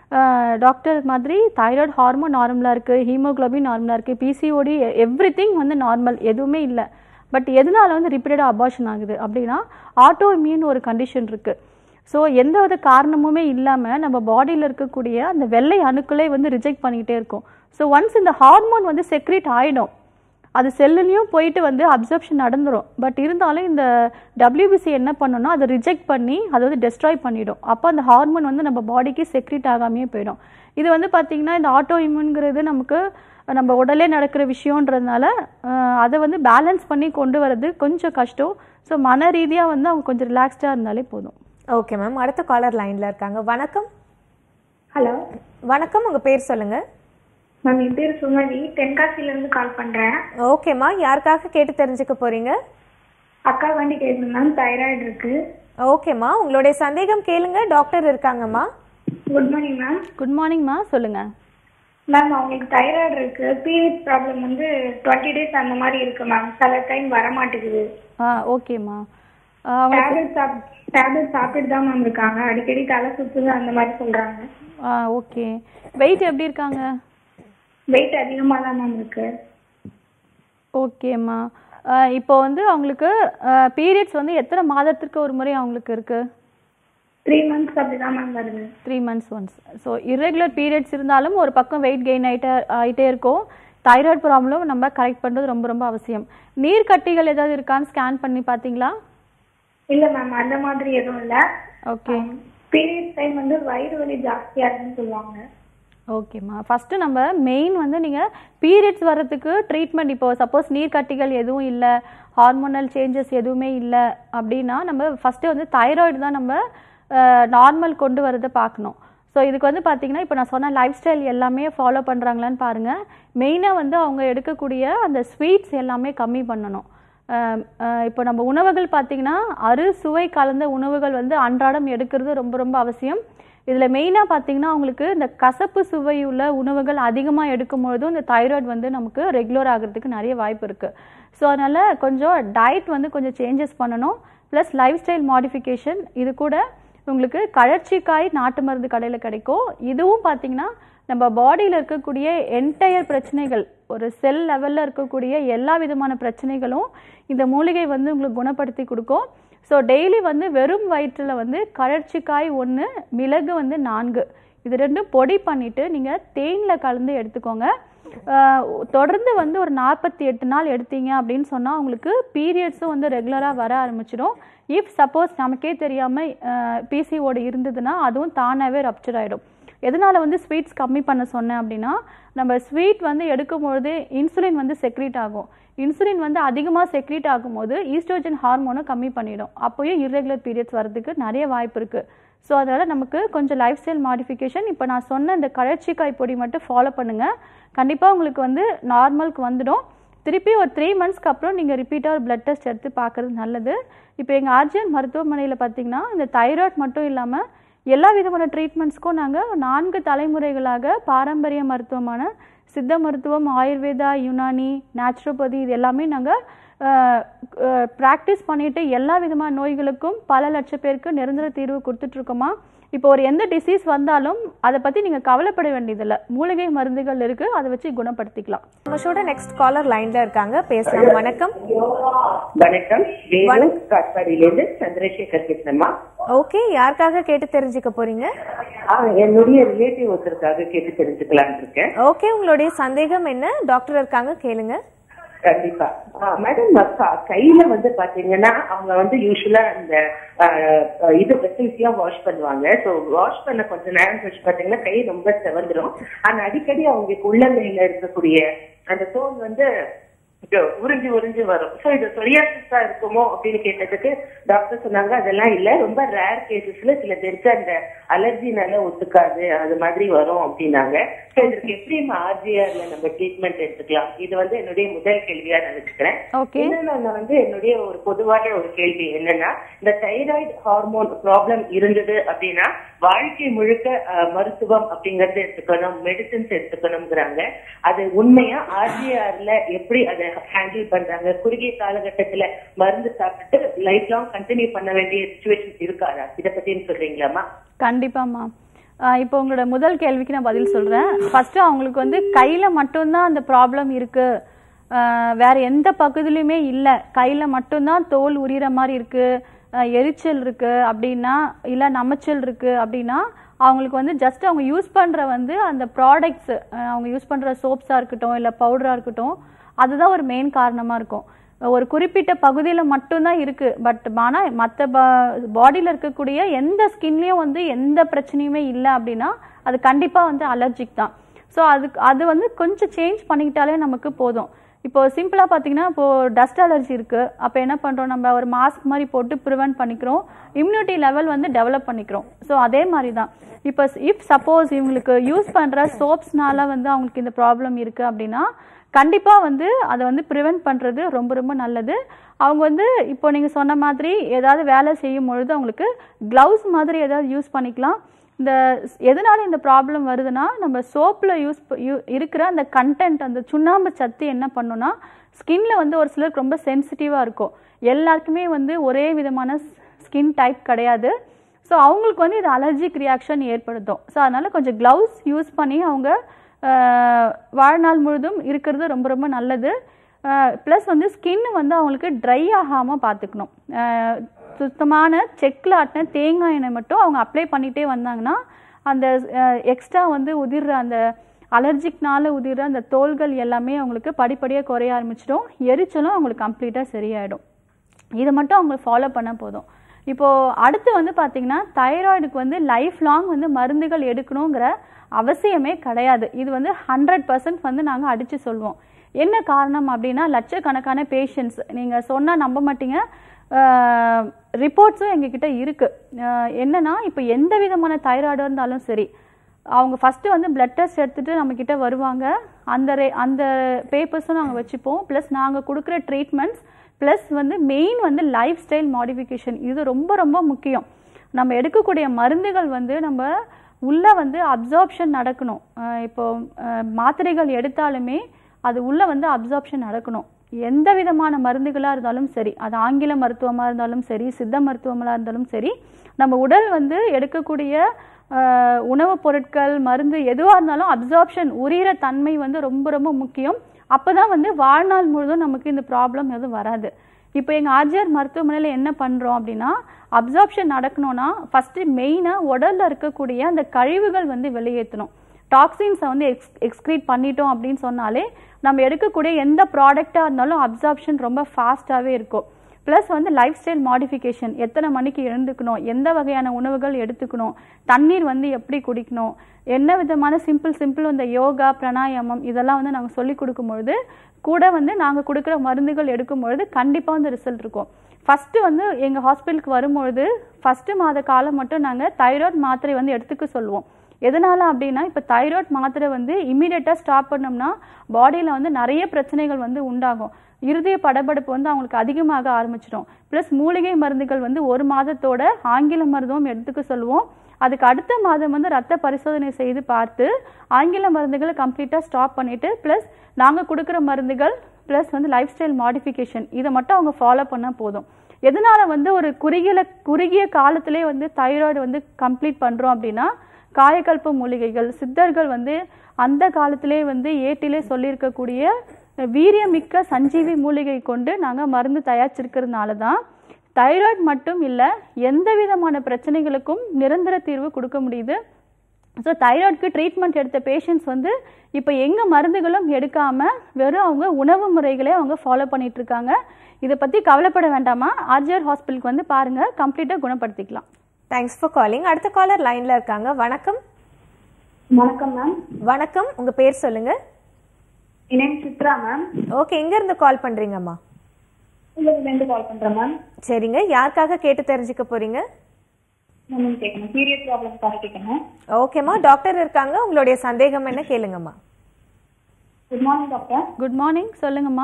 டாக்டர் மாதிரி தைராய்டு ஹார்மோன் நார்மலாக இருக்குது ஹீமோகுளோபின் நார்மலாக இருக்குது பிசிஓடி எவ்ரி வந்து நார்மல் எதுவுமே இல்லை பட் எதனால வந்து ரிப்பீட்டடாக அபார்ஷன் ஆகுது அப்படின்னா ஆட்டோ இம்யூன் ஒரு கண்டிஷன் இருக்குது ஸோ எந்த வித காரணமுமே இல்லாமல் நம்ம பாடியில் இருக்கக்கூடிய அந்த வெள்ளை அணுக்களே வந்து ரிஜெக்ட் பண்ணிக்கிட்டே இருக்கும் ஸோ ஒன்ஸ் இந்த ஹார்மோன் வந்து செக்ரேட் ஆகிடும் அது செல்லுலையும் போயிட்டு வந்து அப்சர்ப்ஷன் நடந்துரும் பட் இருந்தாலும் இந்த WBC என்ன பண்ணுன்னா அதை ரிஜெக்ட் பண்ணி அதை வந்து டெஸ்ட்ராய் பண்ணிடும் அப்போ அந்த ஹார்மோன் வந்து நம்ம பாடிக்கு செக்ரேட் ஆகாமையே போயிடும் இது வந்து பார்த்திங்கன்னா இந்த ஆட்டோ இம்யூன்ங்கிறது நமக்கு நம்ம உடலே நடக்கிற விஷயன்றதுனால அஹ், அதை வந்து பேலன்ஸ் பண்ணி கொண்டு வர்றது கொஞ்சம் கஷ்டம் ஸோ மன ரீதியாக வந்து அவங்க கொஞ்சம் ரிலாக்ஸ்டாக இருந்தாலே போதும் ஓகே மேம் அடுத்த காலர் லைன்ல இருக்காங்க வணக்கம் ஹலோ வணக்கம் உங்க பேர் சொல்லுங்க மேம் என் பேர் சுமதி தென்காசில இருந்து கால் பண்றேன் ஓகேம்மா யாருக்காக கேட்டு தெரிஞ்சுக்க போறீங்க அக்கா வண்டி கேட்கணும் மேம் தைராய்டு இருக்கு ஓகேம்மா உங்களுடைய சந்தேகம் கேளுங்க டாக்டர் இருக்காங்கம்மா குட் மார்னிங் மேம் குட் மார்னிங்மா சொல்லுங்க மேம் அவங்களுக்கு தைராய்டு இருக்கு பீரியட் ப்ராப்ளம் வந்து டுவெண்ட்டி டேஸ் அந்த மாதிரி இருக்கு மேம் சில டைம் வர மாட்டேங்குது ஆ ஓகேம்மா ஆ, அவங்களுக்கு டேப்லெட் சாப் டேப்லெட் சாப்பிட்டுட்டு தான் மேம் இருக்காங்க அடிக்கடி தலை சுத்துது அந்த மாதிரி சொல்றாங்க ஆ ஓகே வெயிட் எப்படி இருக்காங்க வெயிட் அதிகமாக தான் மேம் இருக்கு ஓகேம்மா ஆ, இப்போ வந்து அவங்களுக்கு பீரியட்ஸ் வந்து எத்தனை மாதத்திற்கு ஒரு முறை அவங்களுக்கு இருக்கு த்ரீ மந்த்ஸ் அப்படி தான் மேம் வருது three months once so irregular periods இருந்தாலும் ஒரு பக்கம் வெயிட் கெயின் ஆகிட்டே ஆகிட்டே இருக்கும் தைராய்டு ப்ராப்ளம் நம்ம கரெக்ட் பண்ணுறது ரொம்ப ரொம்ப அவசியம் நீர் கட்டிகள் ஏதாவது இருக்கான்னு ஸ்கேன் பண்ணி பார்த்தீங்களா இல்ல மேம் அந்த மாதிரி எதுவும் இல்ல ஓகே பீரியட் டைம் வந்து வயிறு வலி ஜாஸ்தியா இருக்குன்னு சொல்லுவாங்க ஓகேம்மா ஃபஸ்ட்டு நம்ம மெயின் வந்து நீங்கள் பீரியட்ஸ் வர்றதுக்கு ட்ரீட்மெண்ட் இப்போ சப்போஸ் நீர்க்கட்டிகள் எதுவும் இல்லை ஹார்மோனல் சேஞ்சஸ் எதுவுமே இல்லை அப்படின்னா நம்ம ஃபஸ்ட்டு வந்து தைராய்டு தான் நம்ம நார்மல் கொண்டு வரதை பார்க்கணும் ஸோ இதுக்கு வந்து பார்த்தீங்கன்னா இப்போ நான் சொன்ன லைஃப் ஸ்டைல் எல்லாமே ஃபாலோ பண்ணுறாங்களான்னு பாருங்கள் மெயினாக வந்து அவங்க எடுக்கக்கூடிய அந்த ஸ்வீட்ஸ் எல்லாமே கம்மி பண்ணணும் அஹ் அஹ் இப்போ நம்ம உணவுகள் பார்த்தீங்கன்னா அறு சுவை கலந்த உணவுகள் வந்து அன்றாடம் எடுக்கிறது ரொம்ப ரொம்ப அவசியம் இதில் மெயினாக பார்த்தீங்கன்னா அவங்களுக்கு இந்த கசப்பு சுவை உள்ள உணவுகள் அதிகமாக எடுக்கும்பொழுதும் இந்த தைராய்டு வந்து நமக்கு ரெகுலர் ஆகிறதுக்கு நிறைய வாய்ப்பு இருக்குது ஸோ அதனால் கொஞ்சம் டயட் வந்து கொஞ்சம் சேஞ்சஸ் பண்ணணும் ப்ளஸ் லைஃப் ஸ்டைல் மாடிஃபிகேஷன் இது கூட உங்களுக்கு கழற்சிக்காய் நாட்டு மருந்து கடையில் கிடைக்கும் இதுவும் பார்த்தீங்கன்னா நம்ம பாடியில் இருக்கக்கூடிய என்டையர் பிரச்சனைகள் ஒரு செல் லெவலில் இருக்கக்கூடிய எல்லா விதமான பிரச்சனைகளும் இந்த மூலிகை வந்து உங்களுக்கு குணப்படுத்தி கொடுக்கும் ஸோ டெய்லி வந்து வெறும் வயிற்றில் வந்து கழற்சிக்காய் ஒன்று மிளகு வந்து நான்கு இது ரெண்டும் பொடி பண்ணிவிட்டு நீங்கள் தேனில் கலந்து எடுத்துக்கோங்க ஆஹ் தொடர்ந்து வந்து ஒரு நாற்பத்தி எட்டு நாள் எடுத்தீங்க அப்படின்னு சொன்னால் உங்களுக்கு பீரியட்ஸும் வந்து ரெகுலராக வர ஆரம்பிச்சிடும் இஃப் சப்போஸ் நமக்கே தெரியாமல் பிசிஓடு இருந்ததுன்னா அதுவும் தானாகவே ரப்சர் ஆகிடும் எதனால் வந்து ஸ்வீட்ஸ் கம்மி பண்ண சொன்னேன் அப்படின்னா நம்ம ஸ்வீட் வந்து எடுக்கும்பொழுது இன்சுலின் வந்து செக்ரீட் ஆகும் இன்சுலின் வந்து அதிகமாக செக்ரீட் ஆகும்போது ஈஸ்ட்ரோஜன் ஹார்மோனை கம்மி பண்ணிடும் அப்போயும் irregular பீரியட்ஸ் வரதுக்கு நிறைய வாய்ப்பு இருக்குது ஸோ அதனால் நமக்கு கொஞ்சம் லைஃப் ஸ்டைல் மாடிஃபிகேஷன் இப்போ நான் சொன்ன இந்த கழற்சிக்காய் பொடி மட்டும் ஃபாலோ பண்ணுங்கள் கண்டிப்பாக உங்களுக்கு வந்து நார்மலுக்கு வந்துடும் திருப்பி ஒரு த்ரீ மந்த்ஸ்க்கு அப்புறம் நீங்கள் ரிப்பீட்டாக ஒரு பிளட் டெஸ்ட் எடுத்து பார்க்குறது நல்லது இப்போ எங்கள் ஆர்ஜிஎன் மருத்துவமனையில் பார்த்தீங்கன்னா இந்த தைராய்டு மட்டும் இல்லாமல் எல்லா விதமான ட்ரீட்மெண்ட்ஸ்க்கும் நாங்கள் நான்கு தலைமுறைகளாக பாரம்பரிய மருத்துவமான சித்த மருத்துவம் ஆயுர்வேதா யுனானி நேச்சுரோபதி இது எல்லாமே நாங்கள் ப்ராக்டிஸ் பண்ணிட்டு எல்லா விதமான நோய்களுக்கும் பல லட்சம் பேருக்கு நிரந்தர தீர்வு கொடுத்துட்ருக்கோமா இப்போ ஒரு எந்த டிசீஸ் வந்தாலும் அதை பற்றி நீங்கள் கவலைப்பட வேண்டியதில்லை மூலிகை மருந்துகள் இருக்குது அதை வச்சு குணப்படுத்திக்கலாம் நம்ம ஷோட நெக்ஸ்ட் காலர் லைன்ல இருக்காங்க பேசலாம் வணக்கம் வணக்கம் வேலு காட்பாடியிலேருந்து சந்திரசேகர் பேசுறேம்மா ஓகே யாருக்காக கேட்டு தெரிஞ்சுக்க போறீங்க ஆ, என்னுடைய ரிலேட்டிவ் ஒருத்தருக்காக கேட்டு தெரிஞ்சுக்கலாம்னு இருக்கேன் ஓகே உங்களுடைய சந்தேகம் என்ன டாக்டர் இருக்காங்க கேளுங்க கண்டிப்பா மேடம் கையில வந்து பாத்தீங்கன்னா அவங்க வந்து யூஸ்வலா இந்த ஆ, ஆ, இது வெசல்ஸ்லாம் வாஷ் பண்ணுவாங்க ஸோ வாஷ் பண்ண கொஞ்ச நேரம் கழிச்சு பாத்தீங்கன்னா கை ரொம்ப செவந்துரும் ஆனா அடிக்கடி அவங்களுக்கு உள்ளங்கையில இருக்கக்கூடிய அந்த தோல் வந்து இது உறிஞ்சு உறிஞ்சு வரும் ஸோ இது சொரியாசிஸா இருக்குமோ அப்படின்னு கேட்டதுக்கு டாக்டர் சொன்னாங்க அதெல்லாம் இல்ல ரொம்ப ரேர் கேசஸ்ல சில பேருக்கு அந்த அலர்ஜினால ஒத்துக்காது அது மாதிரி வரும் அப்படின்னாங்க ஸோ இதற்கு எப்படி ஆர்ஜிஆர்ல நம்ம ட்ரீட்மெண்ட் எடுத்துக்கலாம் இது வந்து என்னுடைய முதல் கேள்வியா நினைச்சுக்கிறேன் ஓகே இன்னொன்னு வந்து என்னுடைய ஒரு பொதுவான ஒரு கேள்வி என்னன்னா இந்த தைராய்டு ஹார்மோன் ப்ராப்ளம் இருந்தது அப்படின்னா வாழ்க்கை முழுக்க அஹ், மருத்துவம் அப்படிங்கறது எடுத்துக்கணும் மெடிசின்ஸ் எடுத்துக்கணுங்கிறாங்க அது உண்மையா ஆர்ஜிஆர்ல எப்படி அதை ஹேண்டில் பண்றாங்க குறுகிய காலகட்டத்துல மருந்து சாப்பிட்டு லைஃப் லாங் கண்டினியூ பண்ண வேண்டிய சுச்சுவேஷன் இருக்காதா இதை பத்தியும் சொல்றீங்களாமா கண்டிப்பாம்மா ஆஹ் இப்போ உங்களோட முதல் கேள்விக்கு நான் பதில் சொல்கிறேன் ஃபஸ்ட்டு அவங்களுக்கு வந்து கையில் மட்டும்தான் அந்த ப்ராப்ளம் இருக்குது வேற எந்த பகுதியிலுமே இல்லை கையில் மட்டும்தான் தோல் உரிகிற மாதிரி இருக்குது எரிச்சல் இருக்குது அப்படின்னா இல்லை நமைச்சல் இருக்குது அப்படின்னா அவங்களுக்கு வந்து ஜஸ்ட் அவங்க யூஸ் பண்ணுற வந்து அந்த ப்ராடக்ட்ஸ் அவங்க யூஸ் பண்ணுற சோப்ஸாக இருக்கட்டும் இல்லை பவுடராக இருக்கட்டும் அதுதான் ஒரு மெயின் காரணமாக இருக்கும் ஒரு குறிப்பிட்ட பகுதியில் மட்டும்தான் இருக்குது பட் ஆனால் மற்ற பாடியில் இருக்கக்கூடிய எந்த ஸ்கின்லேயும் வந்து எந்த பிரச்சனையுமே இல்லை அப்படின்னா அது கண்டிப்பாக வந்து அலர்ஜிக் தான் ஸோ அதுக்கு அது வந்து கொஞ்சம் சேஞ்ச் பண்ணிக்கிட்டாலே நமக்கு போதும் இப்போ சிம்பிளாக பார்த்தீங்கன்னா இப்போ டஸ்ட் அலர்ஜி இருக்குது அப்போ என்ன பண்ணுறோம் நம்ம ஒரு மாஸ்க் மாதிரி போட்டு ப்ரிவென்ட் பண்ணிக்கிறோம் இம்யூனிட்டி லெவல் வந்து டெவலப் பண்ணிக்கிறோம் ஸோ அதே மாதிரி தான் இப்போ இஃப் சப்போஸ் இவங்களுக்கு யூஸ் பண்ணுற சோப்ஸ்னால வந்து அவங்களுக்கு இந்த ப்ராப்ளம் இருக்குது அப்படின்னா கண்டிப்பாக வந்து அதை வந்து ப்ரிவென்ட் பண்ணுறது ரொம்ப ரொம்ப நல்லது அவங்க வந்து இப்போ நீங்கள் சொன்ன மாதிரி ஏதாவது வேலை செய்யும் பொழுது அவங்களுக்கு க்ளவுஸ் மாதிரி ஏதாவது யூஸ் பண்ணிக்கலாம் இந்த எதனால இந்த ப்ராப்ளம் வருதுன்னா நம்ம சோப்பில் யூஸ் இருக்கிற அந்த கண்டென்ட் அந்த சுண்ணாம்பு சத்து என்ன பண்ணுன்னா ஸ்கின்ல வந்து ஒரு சிலருக்கு ரொம்ப சென்சிட்டிவாக இருக்கும் எல்லாருக்குமே வந்து ஒரே விதமான ஸ்கின் டைப் கிடையாது ஸோ அவங்களுக்கு வந்து இது அலர்ஜிக் ரியாக்ஷன் ஏற்படுத்தும் ஸோ அதனால் கொஞ்சம் க்ளவுஸ் யூஸ் பண்ணி அவங்க ஆஹ், வாழ்நாள் முழுதும் இருக்கிறது ரொம்ப ரொம்ப நல்லது ப்ளஸ் வந்து ஸ்கின் வந்து அவங்களுக்கு ட்ரை ஆகாமல் பார்த்துக்கணும் ஆஹ், சுத்தமான செக்கில் ஆட்டின தேங்காய் எண்ணெய் மட்டும் அவங்க அப்ளை பண்ணிகிட்டே வந்தாங்கன்னா அந்த எக்ஸ்ட்ரா வந்து உதிர்ற அந்த அலர்ஜிக்னால உதிர்ற அந்த தோள்கள் எல்லாமே அவங்களுக்கு படிப்படியாக குறைய ஆரம்பிச்சிடும் எரிச்சலும் அவங்களுக்கு கம்ப்ளீட்டாக சரியாயிடும் இதை மட்டும் அவங்க ஃபாலோ பண்ண போதும் இப்போது அடுத்து வந்து பார்த்தீங்கன்னா தைராய்டுக்கு வந்து லைஃப் லாங் வந்து மருந்துகள் எடுக்கணுங்கிற அவசியமே கிடையாது இது வந்து ஹண்ட்ரட் பர்சன்ட் வந்து நாங்கள் அடித்து சொல்லுவோம் என்ன காரணம் அப்படின்னா லட்சக்கணக்கான பேஷண்ட்ஸ் நீங்கள் சொன்னால் நம்ப மாட்டீங்க ரிப்போர்ட்ஸும் எங்ககிட்ட இருக்குது என்னன்னா இப்போ எந்த விதமான தைராய்டு இருந்தாலும் சரி அவங்க ஃபஸ்ட்டு வந்து பிளட் டெஸ்ட் எடுத்துகிட்டு நம்மக்கிட்ட வருவாங்க அந்த ரே அந்த பேப்பர்ஸும் நாங்கள் வச்சுப்போம் ப்ளஸ் நாங்கள் கொடுக்குற ட்ரீட்மெண்ட்ஸ் ப்ளஸ் வந்து மெயின் வந்து லைஃப் ஸ்டைல் மாடிஃபிகேஷன் இது ரொம்ப ரொம்ப முக்கியம் நம்ம எடுக்கக்கூடிய மருந்துகள் வந்து நம்ம உள்ளே வந்து அப்சார்ப்ஷன் நடக்கணும் அஹ் இப்போ அஹ் மாத்திரைகள் எடுத்தாலுமே அது உள்ளே வந்து அப்சார்ப்ஷன் நடக்கணும் எந்த விதமான மருந்துகளாக இருந்தாலும் சரி அது ஆங்கில மருத்துவமாக இருந்தாலும் சரி சித்த மருத்துவமாக இருந்தாலும் சரி நம்ம உடல் வந்து எடுக்கக்கூடிய அஹ், உணவுப் பொருட்கள் மருந்து எதுவாக இருந்தாலும் அப்சார்ப்ஷன் உரியிற தன்மை வந்து ரொம்ப ரொம்ப முக்கியம் அப்போ தான் வந்து வாழ்நாள் முழுதும் நமக்கு இந்த ப்ராப்ளம் எதுவும் வராது இப்போ எங்கள் ஆர்ஜிஆர் மருத்துவமனையில் என்ன பண்ணுறோம் அப்படின்னா அப்சார்ப்ஷன் நடக்கணும்னா ஃபஸ்ட்டு மெயினாக உடலில் இருக்கக்கூடிய அந்த கழிவுகள் வந்து வெளியேற்றணும் டாக்ஸின்ஸை வந்து எக்ஸ் எக்ஸ்க்ரீட் பண்ணிட்டோம் அப்படின்னு சொன்னாலே நம்ம எடுக்கக்கூடிய எந்த ப்ராடக்டாக இருந்தாலும் அப்சார்ப்ஷன் ரொம்ப ஃபாஸ்ட்டாகவே இருக்கும் ப்ளஸ் வந்து லைஃப் ஸ்டைல் மாடிஃபிகேஷன் எத்தனை மணிக்கு எழுந்துக்கணும் எந்த வகையான உணவுகள் எடுத்துக்கணும் தண்ணீர் வந்து எப்படி குடிக்கணும் என்ன விதமான சிம்பிள் சிம்பிள் இந்த யோகா பிராணாயாமம் இதெல்லாம் வந்து நாங்கள் சொல்லி கொடுக்கும்பொழுது கூட வந்து நாங்கள் கொடுக்குற மருந்துகள் எடுக்கும்பொழுது கண்டிப்பாக வந்து ரிசல்ட் இருக்கும் ஃபஸ்ட்டு வந்து எங்கள் ஹாஸ்பிட்டலுக்கு வரும்பொழுது ஃபஸ்ட்டு மாத காலம் மட்டும் நாங்கள் தைராய்டு மாத்திரை வந்து எடுத்துக்க சொல்லுவோம் எதனால அப்படின்னா இப்போ தைராய்டு மாத்திரை வந்து இமீடியட்டாக ஸ்டாப் பண்ணோம்னா பாடியில் வந்து நிறைய பிரச்சனைகள் வந்து உண்டாகும் இருதய படபடப்பு வந்து அவங்களுக்கு அதிகமாக ஆரம்பிச்சிடும் ப்ளஸ் மூலிகை மருந்துகள் வந்து ஒரு மாதத்தோட ஆங்கில மருந்தும் எடுத்துக்க சொல்லுவோம் அதுக்கு அடுத்த மாதம் வந்து ரத்த பரிசோதனை செய்து பார்த்து ஆங்கில மருந்துகளை கம்ப்ளீட்டாக ஸ்டாப் பண்ணிட்டு ப்ளஸ் நாங்கள் கொடுக்குற மருந்துகள் ப்ளஸ் வந்து லைஃப் ஸ்டைல் மாடிஃபிகேஷன் இதை மட்டும் அவங்க ஃபாலோ பண்ணால் போதும் எதனால வந்து ஒரு குறுகிய குறுகிய காலத்திலே வந்து தைராய்டு வந்து கம்ப்ளீட் பண்ணுறோம் அப்படின்னா காயக்கல்ப மூலிகைகள் சித்தர்கள் வந்து அந்த காலத்திலே வந்து ஏட்டிலே சொல்லியிருக்கக்கூடிய வீரியமிக்க சஞ்சீவி மூலிகை கொண்டு நாங்கள் மருந்து தயாரிச்சிருக்கிறதுனால தான் தைராய்டு மட்டும் இல்லை எந்த விதமான பிரச்சனைகளுக்கும் நிரந்தர தீர்வு கொடுக்க முடியுது ஸோ தைராய்டுக்கு ட்ரீட்மெண்ட் எடுத்த பேஷண்ட்ஸ் வந்து இப்போ எங்கே மருந்துகளும் எடுக்காமல் வெறும் அவங்க உணவு முறைகளே அவங்க ஃபாலோ பண்ணிட்டு இருக்காங்க இதை பற்றி கவலைப்பட வேண்டாமா ஆர்ஜிஆர் ஹாஸ்பிட்டலுக்கு வந்து பாருங்கள் கம்ப்ளீட்டாக குணப்படுத்திக்கலாம் தேங்க்ஸ் ஃபார் காலிங் அடுத்த காலர் லைன்ல இருக்காங்க வணக்கம் வணக்கம் மேம் வணக்கம் உங்க பேர் சொல்லுங்க என் நேம் சித்ரா மேம் ஓகே எங்க இருந்து கால் பண்றீங்கம்மா இருந்து கால் பண்றேன் மேம் சரிங்க யாருக்காக கேட்டு தெரிஞ்சுக்க போறீங்க மேம் கேட்கணும் சீரியஸ் ப்ராப்ளம்காக கேட்கணும் ஓகேம்மா டாக்டர் இருக்காங்க உங்களுடைய சந்தேகம் என்ன கேளுங்கம்மா good morning doctor good morning சொல்லுங்கம்மா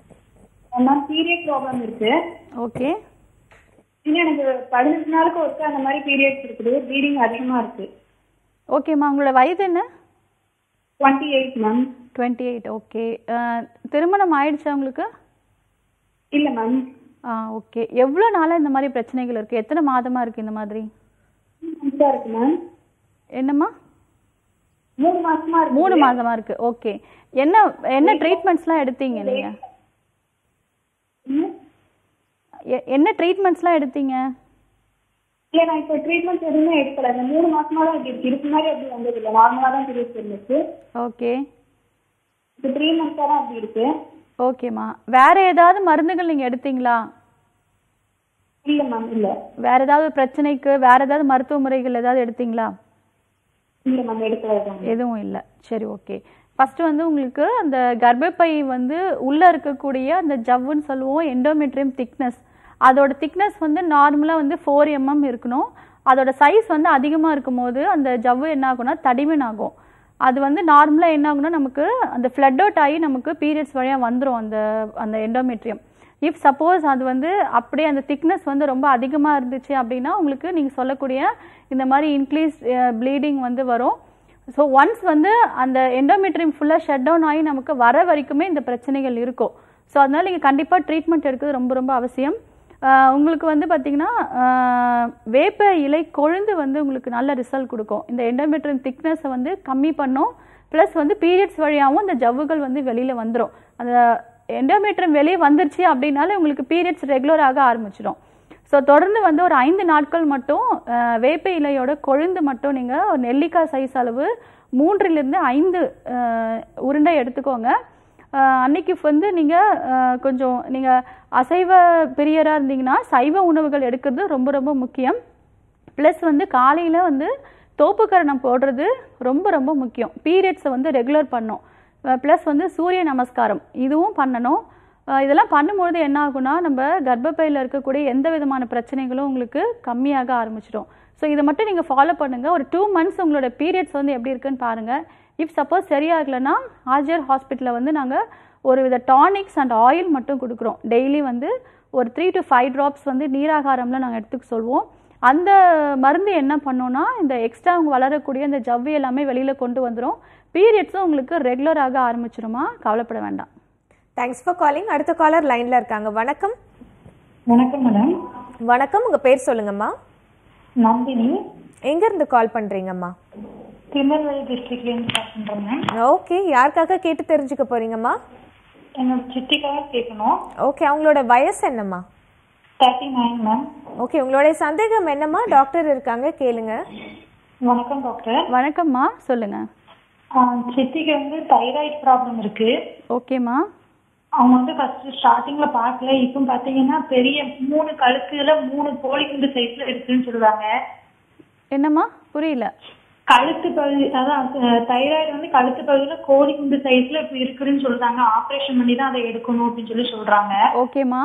மேம் சீரியஸ் ப்ராப்ளம் இருக்கு ஓகே இன்னும் எனக்கு பதினஞ்சு நாளுக்கு ஒருக்க அந்த மாதிரி பீரியட்ஸ் இருக்குது ப்ளீடிங் அதிகமா இருக்கு ஓகேம்மா உங்களோட வயது என்ன twenty eight ma'am twenty eight okay திருமணம் ஆயிடுச்சா உங்களுக்கு இல்ல மேம் ஆ ஓகே எவ்வளோ நாளாக இந்த மாதிரி பிரச்சனைகள் இருக்குது எத்தனை மாதமாக இருக்குது இந்த மாதிரி புதுசா இருக்கு மேம் என்னம்மா மூணு மாசமா இருக்கு மூணு மாதமா இருக்கு ஓகே என்ன என்ன ட்ரீட்மெண்ட்ஸ்லாம் எடுத்தீங்க நீங்க ம். எ- என்ன ட்ரீட்மெண்ட்ஸ்லாம் எடுத்தீங்க இல்ல நான் இப்போ ட்ரீட்மெண்ட் எதுவுமே எடுக்கல இந்த மூணு மாசமா தான் இப்படி இருக்கு இதுக்கு முன்னாடி அப்படி வந்தது இல்லை நார்மலா தான் பீரியட்ஸ் இருந்துச்சு ஓகே இப்போ த்ரீ மந்த்ஸா தான் அப்படி இருக்கு ஓகேம்மா வேற ஏதாவது மருந்துகள் நீங்க எடுத்தீங்களா இல்ல மேம் இல்ல வேற ஏதாவது பிரச்சனைக்கு வேற ஏதாவது மருத்துவ முறைகள் ஏதாவது எடுத்தீங்களா இல்ல மேம் எடுக்கல எதுவும். எதுவும் இல்லை சரி ஓகே ஃபஸ்ட்டு வந்து உங்களுக்கு அந்த கர்ப்பப்பை வந்து உள்ளே இருக்கக்கூடிய அந்த ஜவ்வுன்னு சொல்லுவோம் எண்டோமெட்ரியம் திக்னஸ் அதோட திக்னஸ் வந்து நார்மலாக வந்து ஃபோர் எம்எம் இருக்கணும் அதோட சைஸ் வந்து அதிகமாக இருக்கும்போது அந்த ஜவ்வு என்ன ஆகும்னா தடிமன் ஆகும் அது வந்து நார்மலாக என்ன ஆகும்னா நமக்கு அந்த ஃப்ளட் அவுட் ஆகி நமக்கு பீரியட்ஸ் வழியாக வந்துடும் அந்த அந்த எண்டோமெட்ரியம் இஃப் சப்போஸ் அது வந்து அப்படியே அந்த திக்னஸ் வந்து ரொம்ப அதிகமாக இருந்துச்சு அப்படின்னா உங்களுக்கு நீங்கள் சொல்லக்கூடிய இந்த மாதிரி இன்க்ரீஸ் ப்ளீடிங் வந்து வரும் ஸோ ஒன்ஸ் வந்து அந்த எண்டோமெட்ரியம் ஃபுல்லாக ஷட் டவுன் ஆகி நமக்கு வர வரைக்குமே இந்த பிரச்சனைகள் இருக்கும் ஸோ அதனால் நீங்கள் கண்டிப்பாக ட்ரீட்மெண்ட் எடுக்கிறது ரொம்ப ரொம்ப அவசியம் ஆஹ் உங்களுக்கு வந்து பார்த்தீங்கன்னா ஆஹ் வேப்ப இலை கொழுந்து வந்து உங்களுக்கு நல்ல ரிசல்ட் கொடுக்கும் இந்த எண்டோமெட்ரியம் திக்னஸை வந்து கம்மி பண்ணும் ப்ளஸ் வந்து பீரியட்ஸ் வழியாகவும் இந்த ஜவ்வுகள் வந்து வெளியில் வந்துடும் அந்த எண்டோமெட்ரியம் வெளியே வந்துருச்சு அப்படின்னாலே உங்களுக்கு பீரியட்ஸ் ரெகுலர் ஆக ஆரம்பிச்சிடும் ஸோ தொடர்ந்து வந்து ஒரு ஐந்து நாட்கள் மட்டும் அஹ், வேப்ப இலையோட கொழுந்து மட்டும் நீங்கள் ஒரு நெல்லிக்காய் சைஸ் அளவு மூன்றிலிருந்து ஐந்து அஹ், உருண்டை எடுத்துக்கோங்க அஹ், அன்னைக்கு வந்து நீங்கள் கொஞ்சம் நீங்கள் அசைவ பிரியராக இருந்தீங்கன்னா சைவ உணவுகள் எடுக்கிறது ரொம்ப ரொம்ப முக்கியம் ப்ளஸ் வந்து காலையில் வந்து தோப்புக்கரணம் போடுறது ரொம்ப ரொம்ப முக்கியம் பீரியட்ஸை வந்து ரெகுலர் பண்ணும் ப்ளஸ் வந்து சூரிய நமஸ்காரம் இதுவும் பண்ணணும் அஹ் இதெல்லாம் பண்ணும்பொழுது என்ன ஆகும்னா நம்ம கர்ப்பப்பையில் இருக்கக்கூடிய எந்த விதமான பிரச்சனைகளும் உங்களுக்கு கம்மியாக ஆரம்பிச்சிடும் ஸோ இதை மட்டும் நீங்கள் ஃபாலோ பண்ணுங்கள் ஒரு டூ மந்த்ஸ் உங்களோட பீரியட்ஸ் வந்து எப்படி இருக்குன்னு பாருங்கள் இஃப் சப்போஸ் சரியாகலைன்னா ஆர்ஜிஆர் ஹாஸ்பிட்டலில் வந்து நாங்கள் ஒரு வித டானிக்ஸ் அண்ட் ஆயில் மட்டும் கொடுக்குறோம் டெய்லி வந்து ஒரு த்ரீ டு ஃபைவ் ட்ராப்ஸ் வந்து நீராகாரம்ல நாங்கள் எடுத்துக்க சொல்வோம் அந்த மருந்து என்ன பண்ணோம்னா இந்த எக்ஸ்ட்ரா அவங்க வளரக்கூடிய இந்த ஜவ்வு எல்லாமே வெளியில் கொண்டு வந்துடும் பீரியட்ஸும் உங்களுக்கு ரெகுலராக ஆரம்பிச்சிருமா கவலைப்பட வேண்டாம் தேங்க்ஸ் ஃபார் காலிங் அடுத்த காலர் லைன்ல இருக்காங்க வணக்கம் வணக்கம் மேடம் வணக்கம் உங்க பேர் சொல்லுங்கம்மா நந்தினி எங்க இருந்து கால் பண்றீங்கம்மா திருநெல்வேலி டிஸ்ட்ரிக்ட்லேருந்து கால் பண்ணுறேன் மேம் ஓகே யாருக்காக கேட்டு தெரிஞ்சுக்க போறீங்கம்மா என்னோட சித்திக்காக கேட்கணும் ஓகே அவங்களோட வயசு என்னம்மா தேர்ட்டி நைன் மேம் ஓகே உங்களுடைய சந்தேகம் என்னம்மா டாக்டர் இருக்காங்க கேளுங்க வணக்கம் டாக்டர் வணக்கம்மா சொல்லுங்கள் ஆ, சித்திக்கு வந்து தைராய்டு ப்ராப்ளம் இருக்கு ஓகேம்மா அவங்க வந்து ஃபர்ஸ்ட் ஸ்டார்டிங்ல பார்க்கல இப்போ பாத்தீங்கன்னா பெரிய மூணு கழுத்துல மூணு கோழி குண்டு சைஸ்ல இருக்குன்னு சொல்லுவாங்க என்னம்மா புரியல கழுத்து பகுதி அதான் தைராய்டு வந்து கழுத்து பகுதியில கோழி குண்டு சைஸ்ல இப்ப இருக்குன்னு சொல்றாங்க ஆபரேஷன் பண்ணி தான் அதை எடுக்கணும் அப்படின்னு சொல்லி சொல்றாங்க ஓகேம்மா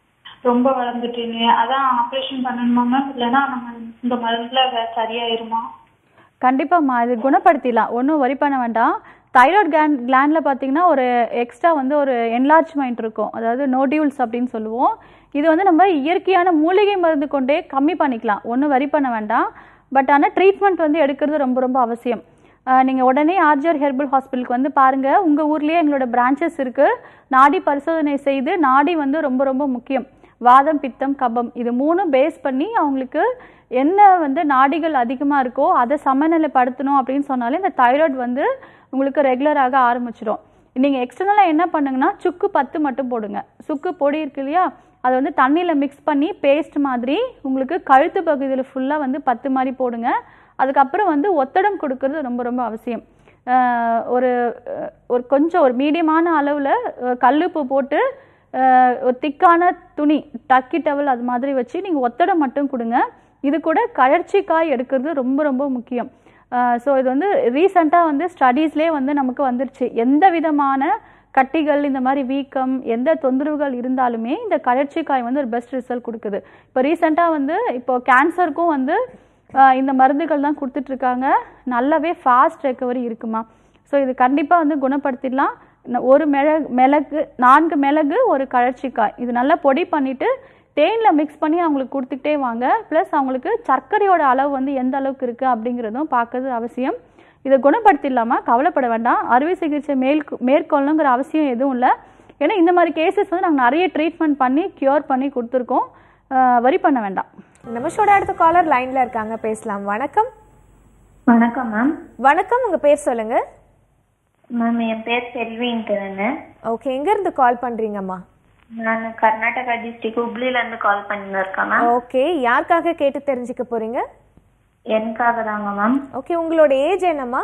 ரொம்ப வளர்ந்துட்டுன்னு அதான் ஆபரேஷன் பண்ணணுமா மேம் இல்லைன்னா நம்ம இந்த மருந்துல வே- சரியாயிருமா கண்டிப்பாம்மா இது குணப்படுத்திடலாம் ஒன்றும் வரி பண்ண வேண்டாம் தைராய்டு கிளாண்ட் கிளாண்டில் பார்த்தீங்கன்னா ஒரு எக்ஸ்ட்ரா வந்து ஒரு என்லார்ஜ்மெண்ட் இருக்கும் அதாவது நோடியூல்ஸ் அப்படின்னு சொல்லுவோம் இது வந்து நம்ம இயற்கையான மூலிகை மருந்து கொண்டே கம்மி பண்ணிக்கலாம் ஒன்றும் வரி பண்ண வேண்டாம் பட் ஆனால் ட்ரீட்மெண்ட் வந்து எடுக்கிறது ரொம்ப ரொம்ப அவசியம் நீங்கள் உடனே ஆர்ஜர் ஹெர்பல் ஹாஸ்பிட்டலுக்கு வந்து பாருங்கள் உங்கள் ஊர்லேயே எங்களோட பிரான்ச்சஸ் இருக்குது நாடி பரிசோதனை செய்து நாடி வந்து ரொம்ப ரொம்ப முக்கியம் வாதம் பித்தம் கபம் இது மூணும் பேஸ் பண்ணி அவங்களுக்கு என்ன வந்து நாடிகள் அதிகமாக இருக்கோ அதை சமநிலைப்படுத்தணும் அப்படின்னு சொன்னாலே இந்த தைராய்டு வந்து உங்களுக்கு ரெகுலராக ஆரம்பிச்சிடும் நீங்கள் எக்ஸ்டர்னலாக என்ன பண்ணுங்கன்னா சுக்கு பத்து மட்டும் போடுங்க சுக்கு பொடி இருக்கு இல்லையா அதை வந்து தண்ணியில் மிக்ஸ் பண்ணி பேஸ்ட் மாதிரி உங்களுக்கு கழுத்து பகுதியில் ஃபுல்லாக வந்து பத்து மாதிரி போடுங்க அதுக்கப்புறம் வந்து ஒத்தடம் கொடுக்கறது ரொம்ப ரொம்ப அவசியம் அஹ் ஒரு அஹ் ஒரு கொஞ்சம் ஒரு மீடியமான அளவில் கல்லுப்பு போட்டு அஹ் ஒரு திக்கான துணி டக்கி டவல் அது மாதிரி வச்சு நீங்கள் ஒத்தடம் மட்டும் கொடுங்க இது கூட கழற்சிக்காய் எடுக்கிறது ரொம்ப ரொம்ப முக்கியம் ஸோ இது வந்து ரீசெண்டாக வந்து ஸ்டடீஸ்லேயே வந்து நமக்கு வந்துருச்சு எந்த விதமான கட்டிகள் இந்த மாதிரி வீக்கம் எந்த தொந்தரவுகள் இருந்தாலுமே இந்த கழற்சிக்காய் வந்து ஒரு பெஸ்ட் ரிசல்ட் கொடுக்குது இப்போ ரீசெண்டாக வந்து இப்போ கேன்சருக்கும் வந்து ஆஹ் இந்த மருந்துகள் தான் கொடுத்துட்ருக்காங்க நல்லாவே ஃபாஸ்ட் ரெக்கவரி இருக்குமா ஸோ இது கண்டிப்பாக வந்து குணப்படுத்திடலாம் ந- ஒரு மிளகு மிளகு நான்கு மிளகு ஒரு கழற்சிக்காய் இது நல்லா பொடி பண்ணிவிட்டு தேனில் மிக்ஸ் பண்ணி அவங்களுக்கு கொடுத்துக்கிட்டே வாங்க ப்ளஸ் அவங்களுக்கு சர்க்கரையோட அளவு வந்து எந்த அளவுக்கு இருக்குது அப்படிங்கிறதும் பார்க்கறது அவசியம் இதை குணப்படுத்திடலாமா கவலைப்பட வேண்டாம் அறுவை சிகிச்சை மேல் மேற்கொள்ளணுங்கிற அவசியம் எதுவும் இல்லை ஏன்னா இந்த மாதிரி கேசஸ் வந்து நாங்கள் நிறைய ட்ரீட்மெண்ட் பண்ணி க்யூர் பண்ணி கொடுத்துருக்கோம் ஆஹ் வரி பண்ண வேண்டாம் நம்ம ஷோட அடுத்த காலர் லைன்ல இருக்காங்க பேசலாம் வணக்கம் வணக்கம் மேம் வணக்கம் உங்க பேர் சொல்லுங்க மேம் என் பேர் செல்வின்ட்டு ஓகே எங்க இருந்து கால் பண்றீங்கம்மா நான் கர்நாடகா டிஸ்ட்ரிக்ட் ஹுப்ளில இருந்து கால் பண்ணிருக்கேன் மேம் ஓகே யாருக்காக கேட்டு தெரிஞ்சுக்க போறீங்க எனக்காக தாங்க மேம் ஓகே உங்களோட ஏஜ் என்னம்மா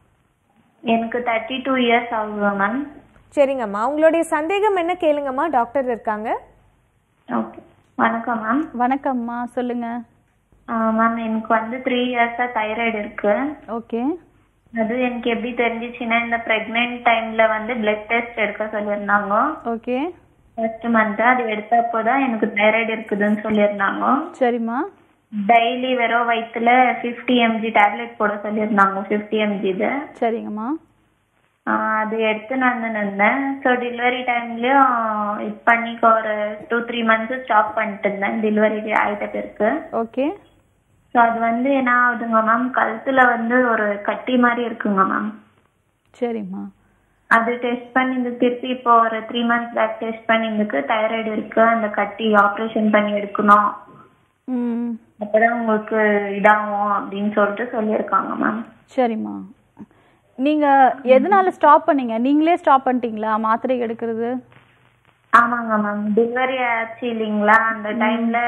எனக்கு தேர்ட்டி டூ இயர்ஸ் ஆகுது மேம் சரிங்கம்மா உங்களுடைய சந்தேகம் என்ன கேளுங்கம்மா டாக்டர் இருக்காங்க ஓகே வணக்கம் மேம் வணக்கம்மா சொல்லுங்க மேம் எனக்கு வந்து த்ரீ இயர்ஸா தைராய்டு இருக்கு ஓகே அது எனக்கு எப்படி தெரிஞ்சிச்சுன்னா இந்த பிரெக்னென்ட் டைம்ல வந்து பிளட் டெஸ்ட் எடுக்க சொல்லியிருந்தாங்க ஓகே ஃபர்ஸ்ட் மந்த் அது எடுத்தப்போதான் எனக்கு தைராய்டு இருக்குதுன்னு சொல்லியிருந்தாங்க சரிம்மா டெய்லி வெறும் வயிற்றுல ஃபிஃப்டி எம்ஜி டேப்லெட் போட சொல்லியிருந்தாங்க ஃபிஃப்டி எம்ஜி இது சரிங்கம்மா ஆஹ் அது எடுத்து நான் இருந்தேன் ஸோ டெலிவரி டைம்லயும் இது பண்ணி ஒரு டூ த்ரீ மந்த்ஸ் ஸ்டாப் பண்ணிட்டு இருந்தேன் டெலிவரி ஆயிட்ட பிறகு ஓகே ஸோ அது வந்து என்ன ஆகுதுங்க மேம் கழுத்துல வந்து ஒரு கட்டி மாதிரி இருக்குங்க மேம் சரிம்மா அது டெஸ்ட் பண்ணிந்து திருப்பி இப்போ ஒரு த்ரீ மந்த்ஸ் பேக் டெஸ்ட் பண்ணிந்துக்கு தைராய்டு இருக்கு அந்த கட்டி ஆப்ரேஷன் பண்ணி எடுக்கணும் ம் அப்பதான் உங்களுக்கு இதாகும் அப்படின்னு சொல்லிட்டு சொல்லியிருக்காங்க மேம் சரிம்மா நீங்க எதனால ஸ்டாப் பண்ணீங்க நீங்களே ஸ்டாப் பண்ணிட்டீங்களா மாத்திரை எடுக்கிறது ஆமாங்க மேம் டெலிவரி ஆச்சு இல்லைங்களா அந்த டைம்ல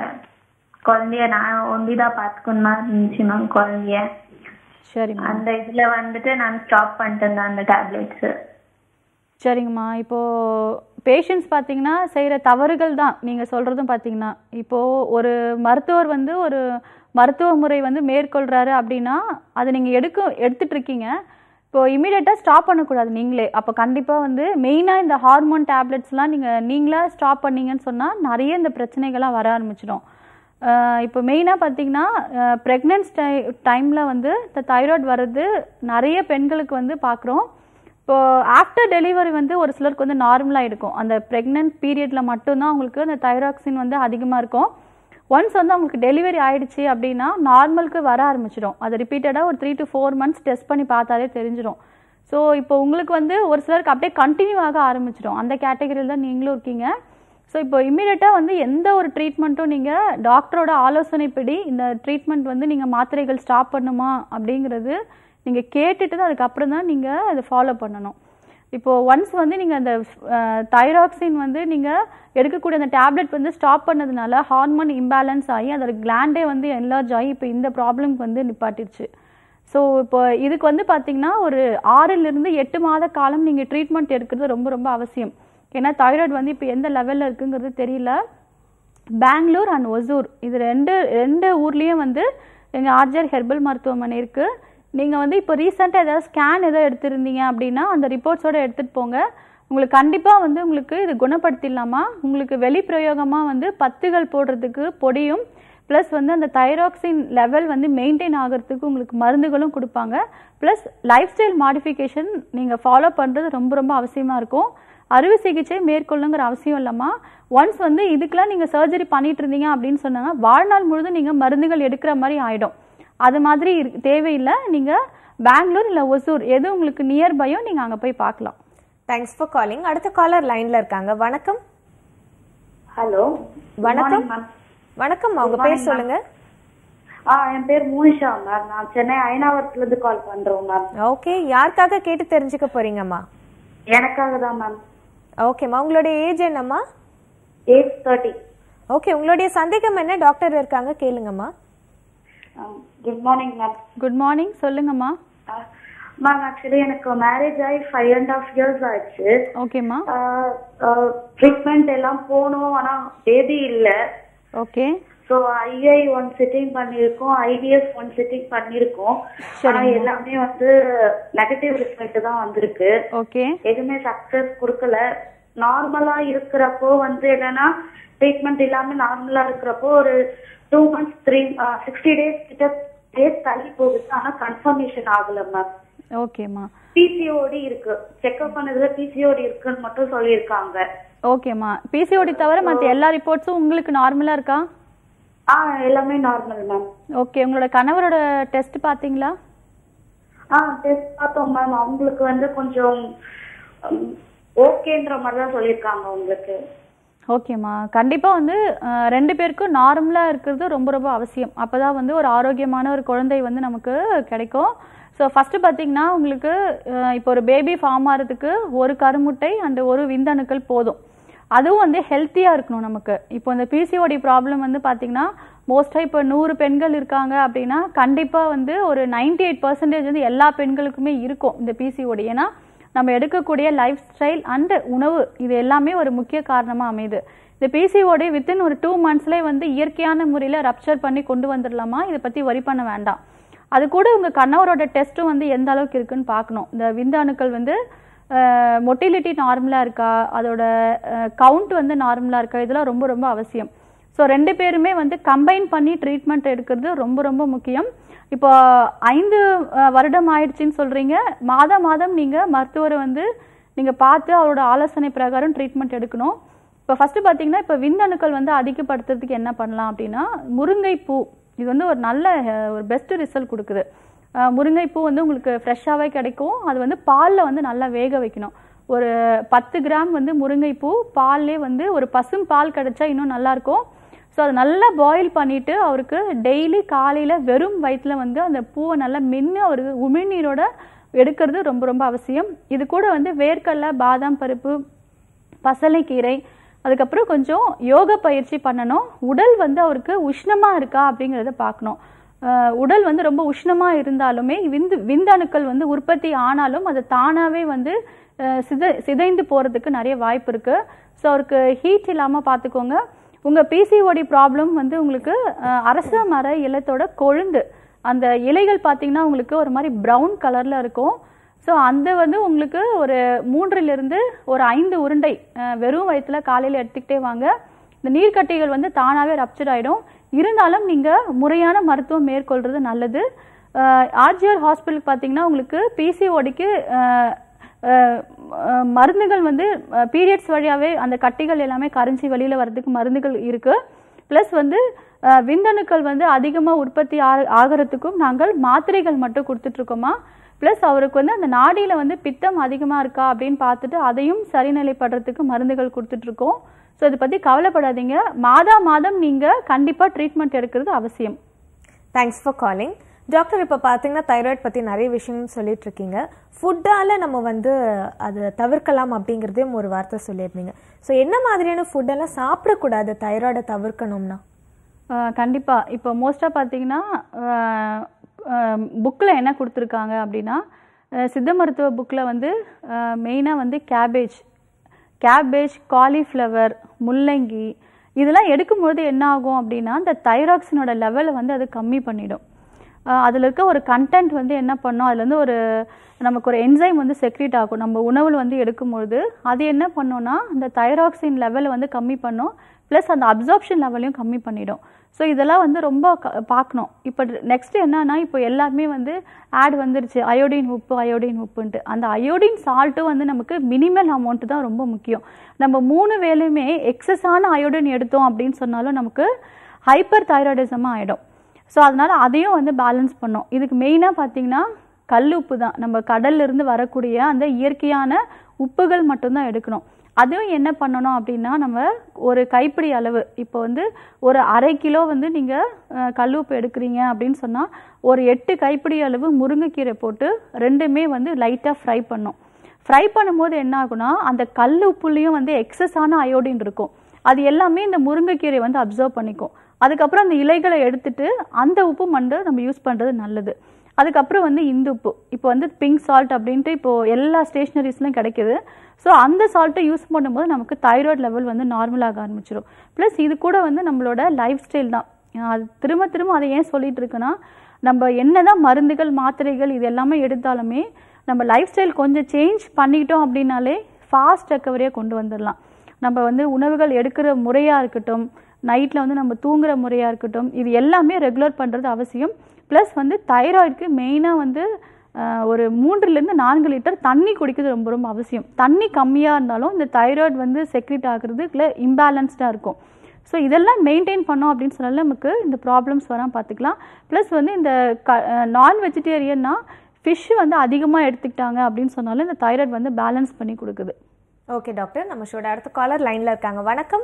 குழந்தைய நான் ஒண்டிதான் பாத்துக்கணும் மாதிரி இருந்துச்சு மேம் குழந்தைய சரிம்மா அந்த இதுல வந்துட்டு நான் ஸ்டாப் பண்ணிட்டு இருந்தேன் அந்த டேப்லெட்ஸ் சரிங்கம்மா இப்போ பேஷண்ட்ஸ் பார்த்தீங்கன்னா செய்கிற தவறுகள் தான் நீங்கள் சொல்கிறதும் பார்த்தீங்கன்னா இப்போ ஒரு மருத்துவர் வந்து ஒரு மருத்துவ முறை வந்து மேற்கொள்கிறாரு அப்படின்னா அதை நீங்கள் எடுக்க எடுத்துட்டு இருக்கீங்க இப்போ இமீடியட்டாக ஸ்டாப் பண்ணக்கூடாது நீங்களே அப்போ கண்டிப்பாக வந்து மெயினாக இந்த ஹார்மோன் டேப்லெட்ஸ்லாம் நீங்கள் நீங்களா ஸ்டாப் பண்ணீங்கன்னு சொன்னால் நிறைய இந்த பிரச்சனைகள்லாம் வர ஆரம்பிச்சிடும் அஹ் இப்போ மெயினாக பார்த்தீங்கன்னா ப்ரெக்னென்ஸ் டை டைமில் வந்து இந்த தைராய்டு வர்றது நிறைய பெண்களுக்கு வந்து பார்க்குறோம் இப்போ ஆஃப்டர் டெலிவரி வந்து ஒரு சிலருக்கு வந்து நார்மலாக இருக்கும் அந்த ப்ரெக்னென்ட் பீரியடில் மட்டும்தான் அவங்களுக்கு அந்த தைராக்சின் வந்து அதிகமாக இருக்கும் ஒன்ஸ் வந்து அவங்களுக்கு டெலிவரி ஆயிடுச்சு அப்படின்னா நார்மலுக்கு வர ஆரம்பிச்சிடும் அது ரிப்பீட்டடாக ஒரு three to four months test பண்ணி பார்த்தாலே தெரிஞ்சிடும் ஸோ இப்போ உங்களுக்கு வந்து ஒரு சிலருக்கு அப்படியே கண்டினியூ ஆக ஆரம்பிச்சிடும் அந்த கேட்டகரியில் தான் நீங்களும் இருக்கீங்க ஸோ இப்போ இம்மீடியட்டாக வந்து எந்த ஒரு ட்ரீட்மெண்ட்டும் நீங்கள் டாக்டரோட ஆலோசனைப்படி இந்த ட்ரீட்மெண்ட் வந்து நீங்கள் மாத்திரைகள் ஸ்டாப் பண்ணுமா அப்படிங்கிறது நீங்கள் கேட்டுட்டு தான் அதுக்கப்புறம் தான் நீங்கள் அதை ஃபாலோ பண்ணணும் இப்போது ஒன்ஸ் வந்து நீங்கள் அந்த தைராக்சின் வந்து நீங்கள் எடுக்கக்கூடிய அந்த டேப்லெட் வந்து ஸ்டாப் பண்ணதுனால ஹார்மோன் இம்பேலன்ஸ் ஆகி அதோட கிளாண்டே வந்து என்லார்ஜ் ஆகி இப்போ இந்த ப்ராப்ளம்க்கு வந்து நிப்பாட்டிருச்சு ஸோ இப்போ இதுக்கு வந்து பார்த்தீங்கன்னா ஒரு ஆறிலிருந்து எட்டு மாத காலம் நீங்கள் ட்ரீட்மெண்ட் எடுக்கிறது ரொம்ப ரொம்ப அவசியம் ஏன்னா தைராய்டு வந்து இப்போ எந்த லெவலில் இருக்குங்கிறது தெரியல பெங்களூர் அண்ட் ஒசூர் இது ரெண்டு ரெண்டு ஊர்லேயும் வந்து எங்கள் ஆர்ஜர் ஹெர்பல் மருத்துவமனை இருக்குது நீங்கள் வந்து இப்போ ரீசெண்டாக ஏதாவது ஸ்கேன் ஏதோ எடுத்திருந்தீங்க அப்படின்னா அந்த ரிப்போர்ட்ஸோட எடுத்துகிட்டு போங்க உங்களுக்கு கண்டிப்பாக வந்து உங்களுக்கு இது குணப்படுத்திடலாமா உங்களுக்கு வெளிப்பிரயோகமாக வந்து பத்துகள் போடுறதுக்கு பொடியும் ப்ளஸ் வந்து அந்த தைராக்சின் லெவல் வந்து மெயின்டைன் ஆகிறதுக்கு உங்களுக்கு மருந்துகளும் கொடுப்பாங்க ப்ளஸ் லைஃப் ஸ்டைல் மாடிஃபிகேஷன் நீங்கள் ஃபாலோ பண்ணுறது ரொம்ப ரொம்ப அவசியமாக இருக்கும் அறுவை சிகிச்சை மேற்கொள்ளுங்கிற அவசியம் இல்லாமா ஒன்ஸ் வந்து இதுக்கெல்லாம் நீங்கள் சர்ஜரி பண்ணிட்டு இருந்தீங்க அப்படின்னு சொன்னாங்க வாழ்நாள் முழுதும் நீங்கள் மருந்துகள் எடுக்கிற மாதிரி ஆகிடும் அது மாதிரி இருக்கு- தேவையில்லை நீங்கள் பெங்களூர் இல்லை ஒசூர் எது உங்களுக்கு நியர்பையோ நீங்கள் அங்கே போய் பார்க்கலாம் தேங்க்ஸ் ஃபார் காலிங் அடுத்த காலர் லைன்ல இருக்காங்க வணக்கம் ஹலோ வணக்கம் வணக்கம் அவங்க பேர் சொல்லுங்க ஆ என் பேர் மோனிஷா மேம் நான் சென்னை அயனாவரத்துல இருந்து கால் பண்றோம் மேம் ஓகே யாருக்காக கேட்டு தெரிஞ்சுக்க போறீங்கம்மா எனக்காக தான் மேம் ஓகேம்மா உங்களுடைய ஏஜ் என்னம்மா ஏஜ் தேர்ட்டி ஓகே உங்களுடைய சந்தேகம் என்ன டாக்டர் இருக்காங்க கேளுங்கம்மா good morning ma'am good morning சொல்லுங்கம்மா மேம் ஆக்சுவலி எனக்கு மேரேஜ் ஆகி ஃபைவ் அண்ட் ஹாஃப் இயர்ஸ் ஆயிடுச்சு ஓகேம்மா ட்ரீட்மெண்ட் எல்லாம் போனோம் ஆனா பேபி இல்ல okay so IUI one sitting பண்ணியிருக்கோம் ஐவிஎஃப் ஒன் சிட்டிங் பண்ணியிருக்கோம் ஆனா எல்லாமே வந்து நெகட்டிவ் ரிசல்ட் தான் வந்திருக்கு ஓகே எதுவுமே சக்சஸ் கொடுக்கல நார்மலா இருக்கிறப்போ வந்து என்னன்னா ட்ரீட்மெண்ட் இல்லாம நார்மலா இருக்கிறப்போ ஒரு two months three sixty days கிட்ட டேஸ் தள்ளி போகுது ஆனா கன்ஃபர்மேஷன் ஆகல மேம் ஓகேம்மா பிசிஓடி இருக்கு செக்அப் பண்ணதுல பிசிஓடி இருக்குன்னு மட்டும் சொல்லியிருக்காங்க ஓகேம்மா பிசிஓடி தவிர மற்ற எல்லா ரிப்போர்ட்ஸும் உங்களுக்கு நார்மலாக இருக்கா ஆ எல்லாமே நார்மல் மேம் ஓகே உங்களோட கணவரோட டெஸ்ட் பார்த்தீங்களா ஆ டெஸ்ட் பார்த்தோம் மேம் அவங்களுக்கு வந்து கொஞ்சம் ஓகேன்ற மாதிரி தான் சொல்லியிருக்காங்க உங்களுக்கு ஓகேம்மா கண்டிப்பாக வந்து அஹ், ரெண்டு பேருக்கும் நார்மலாக இருக்கிறது ரொம்ப ரொம்ப அவசியம் அப்போ தான் வந்து ஒரு ஆரோக்கியமான ஒரு குழந்தை வந்து நமக்கு கிடைக்கும் ஸோ ஃபஸ்ட்டு பார்த்தீங்கன்னா உங்களுக்கு அஹ், இப்போ ஒரு பேபி ஃபார்ம் ஆகிறதுக்கு ஒரு கருமுட்டை அண்ட் ஒரு விந்தணுக்கள் போதும் அதுவும் வந்து ஹெல்த்தியாக இருக்கணும் நமக்கு இப்போ இந்த பிசிஓடி ப்ராப்ளம் வந்து பார்த்தீங்கன்னா மோஸ்ட்டாக இப்போ நூறு பெண்கள் இருக்காங்க அப்படின்னா கண்டிப்பாக வந்து ஒரு 98% எயிட் பர்சன்டேஜ் வந்து எல்லா பெண்களுக்குமே இருக்கும் இந்த பிசிஓடி ஏன்னா நம்ம எடுக்கக்கூடிய லைஃப் ஸ்டைல் அண்ட் உணவு இது எல்லாமே ஒரு முக்கிய காரணமாக அமையுது இந்த பிசிஓடி வித்தின் ஒரு டூ மந்த்ஸ்லேயே வந்து இயற்கையான முறையில் ரப்சர் பண்ணி கொண்டு வந்துடலாமா இதை பற்றி வரி பண்ண வேண்டாம் அது கூட உங்கள் கணவரோட டெஸ்ட்டும் வந்து எந்த அளவுக்கு இருக்குன்னு பார்க்கணும் இந்த விந்தணுக்கள் வந்து மொட்டிலிட்டி நார்மலாக இருக்கா அதோட கவுண்ட் வந்து நார்மலாக இருக்கா இதெல்லாம் ரொம்ப ரொம்ப அவசியம் ஸோ ரெண்டு பேருமே வந்து கம்பைன் பண்ணி ட்ரீட்மெண்ட் எடுக்கிறது ரொம்ப ரொம்ப முக்கியம் இப்போ ஐந்து அஹ், வருடம் ஆயிடுச்சுன்னு சொல்கிறீங்க மாதம் மாதம் நீங்கள் மருத்துவரை வந்து நீங்கள் பார்த்து அவரோட ஆலோசனை பிரகாரம் ட்ரீட்மெண்ட் எடுக்கணும் இப்போ ஃபஸ்ட்டு பார்த்தீங்கன்னா இப்போ விந்தணுக்கள் வந்து அதிகப்படுத்துறதுக்கு என்ன பண்ணலாம் அப்படின்னா முருங்கைப்பூ இது வந்து ஒரு நல்ல அஹ், ஒரு பெஸ்ட் ரிசல்ட் கொடுக்குது அஹ், முருங்கைப்பூ வந்து உங்களுக்கு ஃப்ரெஷ்ஷாகவே கிடைக்கும் அது வந்து பாலில் வந்து நல்லா வேக வைக்கணும் ஒரு பத்து கிராம் வந்து முருங்கைப்பூ பால்லே வந்து ஒரு பசும் பால் கிடைச்சா இன்னும் நல்லாயிருக்கும் ஸோ அதை நல்லா பாயில் பண்ணிவிட்டு அவருக்கு டெய்லி காலையில் வெறும் வயிற்றுல வந்து அந்த பூவை நல்லா மென்று அவருக்கு உமிழ்நீரோட எடுக்கிறது ரொம்ப ரொம்ப அவசியம் இது கூட வந்து வேர்க்கடலை பாதாம் பருப்பு பசலைக்கீரை அதுக்கப்புறம் கொஞ்சம் யோக பயிற்சி பண்ணணும் உடல் வந்து அவருக்கு உஷ்ணமா இருக்கா அப்படிங்கிறத பார்க்கணும் அஹ் உடல் வந்து ரொம்ப உஷ்ணமா இருந்தாலுமே விந்து விந்தணுக்கள் வந்து உற்பத்தி ஆனாலும் அது தானாவே வந்து அஹ் சித சிதைந்து போறதுக்கு நிறைய வாய்ப்பு இருக்கு ஸோ அவருக்கு ஹீட் இல்லாம பார்த்துக்கோங்க உங்க பிசிஓடி ப்ராப்ளம் வந்து உங்களுக்கு அஹ் அரச மர இலத்தோட கொழுந்து அந்த இலைகள் பார்த்தீங்கன்னா உங்களுக்கு ஒரு மாதிரி ப்ரௌன் கலர்ல இருக்கும் ஸோ அந்த வந்து உங்களுக்கு ஒரு மூன்றிலிருந்து ஒரு ஐந்து உருண்டை அஹ், வெறும் வயிற்றுல காலையில் எடுத்துக்கிட்டே வாங்க இந்த நீர்க்கட்டிகள் வந்து தானாகவே ரப்சர் ஆகிடும் இருந்தாலும் நீங்கள் முறையான மருத்துவம் மேற்கொள்கிறது நல்லது ஆர்ஜிஆர் ஹாஸ்பிட்டல் பார்த்தீங்கன்னா உங்களுக்கு பிசிஓடிக்கு மருந்துகள் வந்து பீரியட்ஸ் வழியாகவே அந்த கட்டிகள் எல்லாமே கரைஞ்சி வெளியில் வர்றதுக்கு மருந்துகள் இருக்குது ப்ளஸ் வந்து அஹ், விந்தணுக்கள் வந்து அதிகமாக உற்பத்தி ஆ- ஆகிறதுக்கும் நாங்கள் மாத்திரைகள் மட்டும் கொடுத்துட்ருக்கோமா ப்ளஸ் அவருக்கு வந்து அந்த நாடியில் வந்து பித்தம் அதிகமாக இருக்கா அப்படின்னு பார்த்துட்டு அதையும் சரிநிலைப்படுறதுக்கு மருந்துகள் கொடுத்துட்ருக்கோம் ஸோ இதை பற்றி கவலைப்படாதீங்க மாதா மாதம் நீங்கள் கண்டிப்பாக ட்ரீட்மெண்ட் எடுக்கிறது அவசியம் தேங்க்ஸ் ஃபார் காலிங் டாக்டர் இப்போ பார்த்தீங்கன்னா தைராய்டு பற்றி நிறைய விஷயம் சொல்லிட்டு இருக்கீங்க ஃபுட்டால் நம்ம வந்து அதை தவிர்க்கலாம் அப்படிங்கிறதையும் ஒரு வார்த்தை சொல்லியிருந்தீங்க ஸோ என்ன மாதிரியான ஃபுட்டெல்லாம் சாப்பிடக்கூடாது தைராய்டை தவிர்க்கணும்னா கண்டிப்பாக இப்போ மோஸ்ட்டாக பார்த்தீங்கன்னா புக்கில் என்ன கொடுத்துருக்காங்க அப்படின்னா அஹ், சித்த மருத்துவ புக்கில் வந்து மெயினாக வந்து கேபேஜ் கேபேஜ் காலிஃப்ளவர் முள்ளங்கி இதெல்லாம் எடுக்கும்பொழுது என்ன ஆகும் அப்படின்னா இந்த தைராக்சினோட லெவலை வந்து அது கம்மி பண்ணிடும் அதில் இருக்க ஒரு கண்டென்ட் வந்து என்ன பண்ணும் அதுலேருந்து ஒரு நமக்கு ஒரு என்சைம் வந்து செக்ரீட் ஆகும் நம்ம உணவில் வந்து எடுக்கும்பொழுது அது என்ன பண்ணும்னா அந்த தைராக்சின் லெவலை வந்து கம்மி பண்ணும் ப்ளஸ் அந்த அப்சார்ப்ஷன் லெவலையும் கம்மி பண்ணிடும் ஸோ இதெல்லாம் வந்து ரொம்ப க- பார்க்கணும் இப்போ நெக்ஸ்ட் என்னன்னா இப்போ எல்லாருமே வந்து ஆட் வந்துருச்சு அயோடின் உப்பு அயோடின் உப்புன்ட்டு அந்த அயோடின் சால்ட்டும் வந்து நமக்கு மினிமல் அமௌண்ட் தான் ரொம்ப முக்கியம் நம்ம மூணு வேலையுமே எக்ஸஸான அயோடின் எடுத்தோம் அப்படின்னு சொன்னாலும் நமக்கு ஹைப்பர் தைராய்டிசமாக ஆகிடும் ஸோ அதனால அதையும் வந்து பேலன்ஸ் பண்ணோம் இதுக்கு மெயினாக பார்த்தீங்கன்னா கல் உப்பு தான் நம்ம கடல்ல இருந்து வரக்கூடிய அந்த இயற்கையான உப்புகள் மட்டும்தான் எடுக்கணும் அதுவும் என்ன பண்ணணும் அப்படின்னா நம்ம ஒரு கைப்பிடி அளவு இப்போ வந்து ஒரு அரை கிலோ வந்து நீங்கள் கல் உப்பு எடுக்கிறீங்க அப்படின்னு சொன்னால் ஒரு எட்டு கைப்பிடி அளவு முருங்கைக்கீரை போட்டு ரெண்டுமே வந்து லைட்டாக ஃப்ரை பண்ணும் ஃப்ரை பண்ணும்போது என்ன ஆகும்னா அந்த கல் உப்புலேயும் வந்து எக்ஸஸான அயோடின் இருக்கும் அது எல்லாமே இந்த முருங்கைக்கீரை வந்து அப்சர்வ் பண்ணிக்கும் அதுக்கப்புறம் அந்த இலைகளை எடுத்துட்டு அந்த உப்பு மட்டும் நம்ம யூஸ் பண்ணுறது நல்லது அதுக்கப்புறம் வந்து இந்து உப்பு இப்போ வந்து பிங்க் சால்ட் அப்படின்ட்டு இப்போ எல்லா ஸ்டேஷ்னரிஸ்லையும் கிடைக்குது ஸோ அந்த சால்ட்டை யூஸ் பண்ணும்போது நமக்கு தைராய்டு லெவல் வந்து நார்மலாக ஆரம்பிச்சிடும் ப்ளஸ் இது கூட வந்து நம்மளோட லைஃப் ஸ்டைல் தான் அது திரும்ப திரும்ப அதை ஏன் சொல்லிட்டு இருக்குன்னா நம்ம என்னதான் மருந்துகள் மாத்திரைகள் இது எல்லாமே எடுத்தாலுமே நம்ம லைஃப் ஸ்டைல் கொஞ்சம் சேஞ்ச் பண்ணிக்கிட்டோம் அப்படின்னாலே ஃபாஸ்ட் ரெக்கவரியாக கொண்டு வந்துடலாம் நம்ம வந்து உணவுகள் எடுக்கிற முறையாக இருக்கட்டும் நைட்டில் வந்து நம்ம தூங்குற முறையாக இருக்கட்டும் இது எல்லாமே ரெகுலர் பண்ணுறது அவசியம் ப்ளஸ் வந்து தைராய்டுக்கு மெயினாக வந்து ஆஹ், ஒரு மூன்றுலேருந்து நான்கு லிட்டர் தண்ணி குடிக்கிறது ரொம்ப ரொம்ப அவசியம் தண்ணி கம்மியாக இருந்தாலும் இந்த தைராய்டு வந்து செக்ரிட் ஆகுறதுக்குள்ள இம்பேலன்ஸ்டாக இருக்கும் ஸோ இதெல்லாம் மெயின்டைன் பண்ணோம் அப்படின்னு சொன்னாலும் நமக்கு இந்த ப்ராப்ளம்ஸ் வராமல் பார்த்துக்கலாம் ப்ளஸ் வந்து இந்த க நான் வெஜிடேரியன்னா ஃபிஷ் வந்து அதிகமாக எடுத்துக்கிட்டாங்க அப்படின்னு சொன்னாலும் இந்த தைராய்டு வந்து பேலன்ஸ் பண்ணி கொடுக்குது ஓகே டாக்டர் நம்ம ஷோட அடுத்த காலர் லைன்ல இருக்காங்க வணக்கம்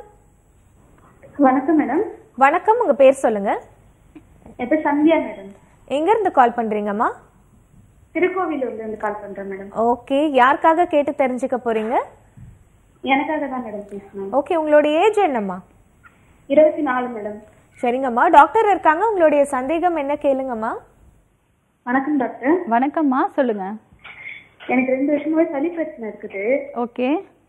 வணக்கம் மேடம் வணக்கம் உங்க பேர் சொல்லுங்க என் பேர் சந்தியா மேடம் எங்க இருந்து கால் பண்றீங்கம்மா திருக்கோவிலூர்ல இருந்து கால் பண்றேன் மேடம் ஓகே யாருக்காக கேட்டு தெரிஞ்சுக்க போறீங்க எனக்காக தான் மேடம் பேசணும் ஓகே உங்களோட ஏஜ் என்னம்மா இருபத்தி நாலு மேடம் சரிங்கம்மா டாக்டர் இருக்காங்க உங்களுடைய சந்தேகம் என்ன கேளுங்கம்மா வணக்கம் டாக்டர் வணக்கம்மா சொல்லுங்க எனக்கு ரெண்டு வருஷமாவே சளி பிரச்சனை இருக்குது ஓகே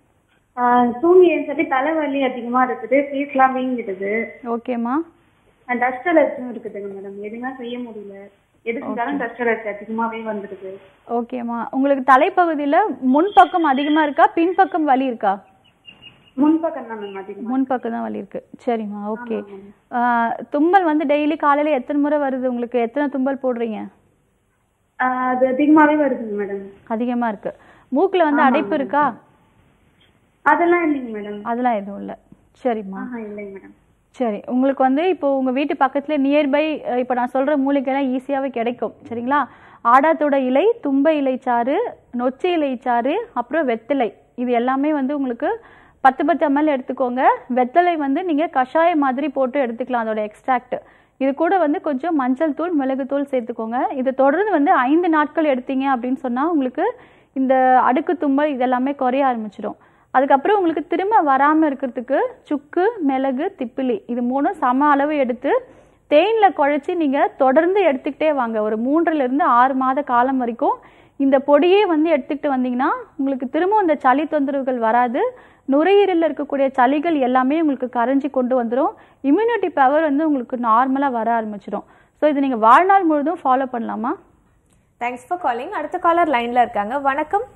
ஆஹ் தூங்கி சொல்லி தலைவலி அதிகமா இருக்குது ஃபேஸ்லாம் வீங்கிடுது ஓகேம்மா டஸ்ட் அலர்ஜியும் இருக்குதுங்க மேடம் எதுவுமே செய்ய முடியல எதுக்கு இருந்தாலும் டஸ்ட் அலர்ஜி அதிகமாவே வந்துடுது ஓகேம்மா உங்களுக்கு தலைப்பகுதியில் முன்பக்கம் அதிகமாக இருக்கா பின்பக்கம் வலி இருக்கா முன்பக்கம் தான் மேம் அதிகமா முன்பக்கம் தான் வலி இருக்கு சரிம்மா ஓகே தும்மல் வந்து டெய்லி காலையில் எத்தனை முறை வருது உங்களுக்கு எத்தனை தும்பல் போடுறீங்க ஆஹ் அது அதிகமாவே வருதுங்க மேடம் அதிகமாக இருக்கு மூக்கில் வந்து அடைப்பு இருக்கா அதெல்லாம் இல்லைங்க மேடம் அதெல்லாம் எதுவும் இல்லை சரிம்மா ஆஹா இல்லைங்க மேடம் சரி உங்களுக்கு வந்து இப்போ உங்கள் வீட்டு பக்கத்தில் நியர்பை இப்போ நான் சொல்கிற மூலிகைலாம் ஈஸியாகவே கிடைக்கும் சரிங்களா ஆடாத்தோட இலை தும்பை இலை சாறு நொச்சி இலை சாறு அப்புறம் வெத்தலை இது எல்லாமே வந்து உங்களுக்கு பத்து பத்து எம்எல் எடுத்துக்கோங்க வெத்தலை வந்து நீங்கள் கஷாயம் மாதிரி போட்டு எடுத்துக்கலாம் அதோட எக்ஸ்ட்ராக்ட் இது கூட வந்து கொஞ்சம் மஞ்சள் தூள் மிளகுத்தூள் சேர்த்துக்கோங்க இது தொடர்ந்து வந்து ஐந்து நாட்கள் எடுத்தீங்க அப்படின்னு சொன்னால் உங்களுக்கு இந்த அடுக்கு தும்மல் இதெல்லாமே குறைய ஆரம்பிச்சிடும் அதுக்கப்புறம் உங்களுக்கு திரும்ப வராமல் இருக்கிறதுக்கு சுக்கு மிளகு திப்பிலி இது மூணும் சம அளவு எடுத்து தேனில் குழச்சி நீங்கள் தொடர்ந்து எடுத்துக்கிட்டே வாங்க ஒரு மூன்றுலேருந்து ஆறு மாத காலம் வரைக்கும் இந்த பொடியே வந்து எடுத்துக்கிட்டு வந்தீங்கன்னா உங்களுக்கு திரும்ப இந்த சளி தொந்தரவுகள் வராது நுரையீரலில் இருக்கக்கூடிய சளிகள் எல்லாமே உங்களுக்கு கரைஞ்சி கொண்டு வந்துடும் இம்யூனிட்டி பவர் வந்து உங்களுக்கு நார்மலாக வர ஆரம்பிச்சிடும் ஸோ இது நீங்கள் வாழ்நாள் முழுதும் ஃபாலோ பண்ணலாமா தேங்க்ஸ் ஃபார் காலிங் அடுத்த காலர் லைன்ல இருக்காங்க வணக்கம்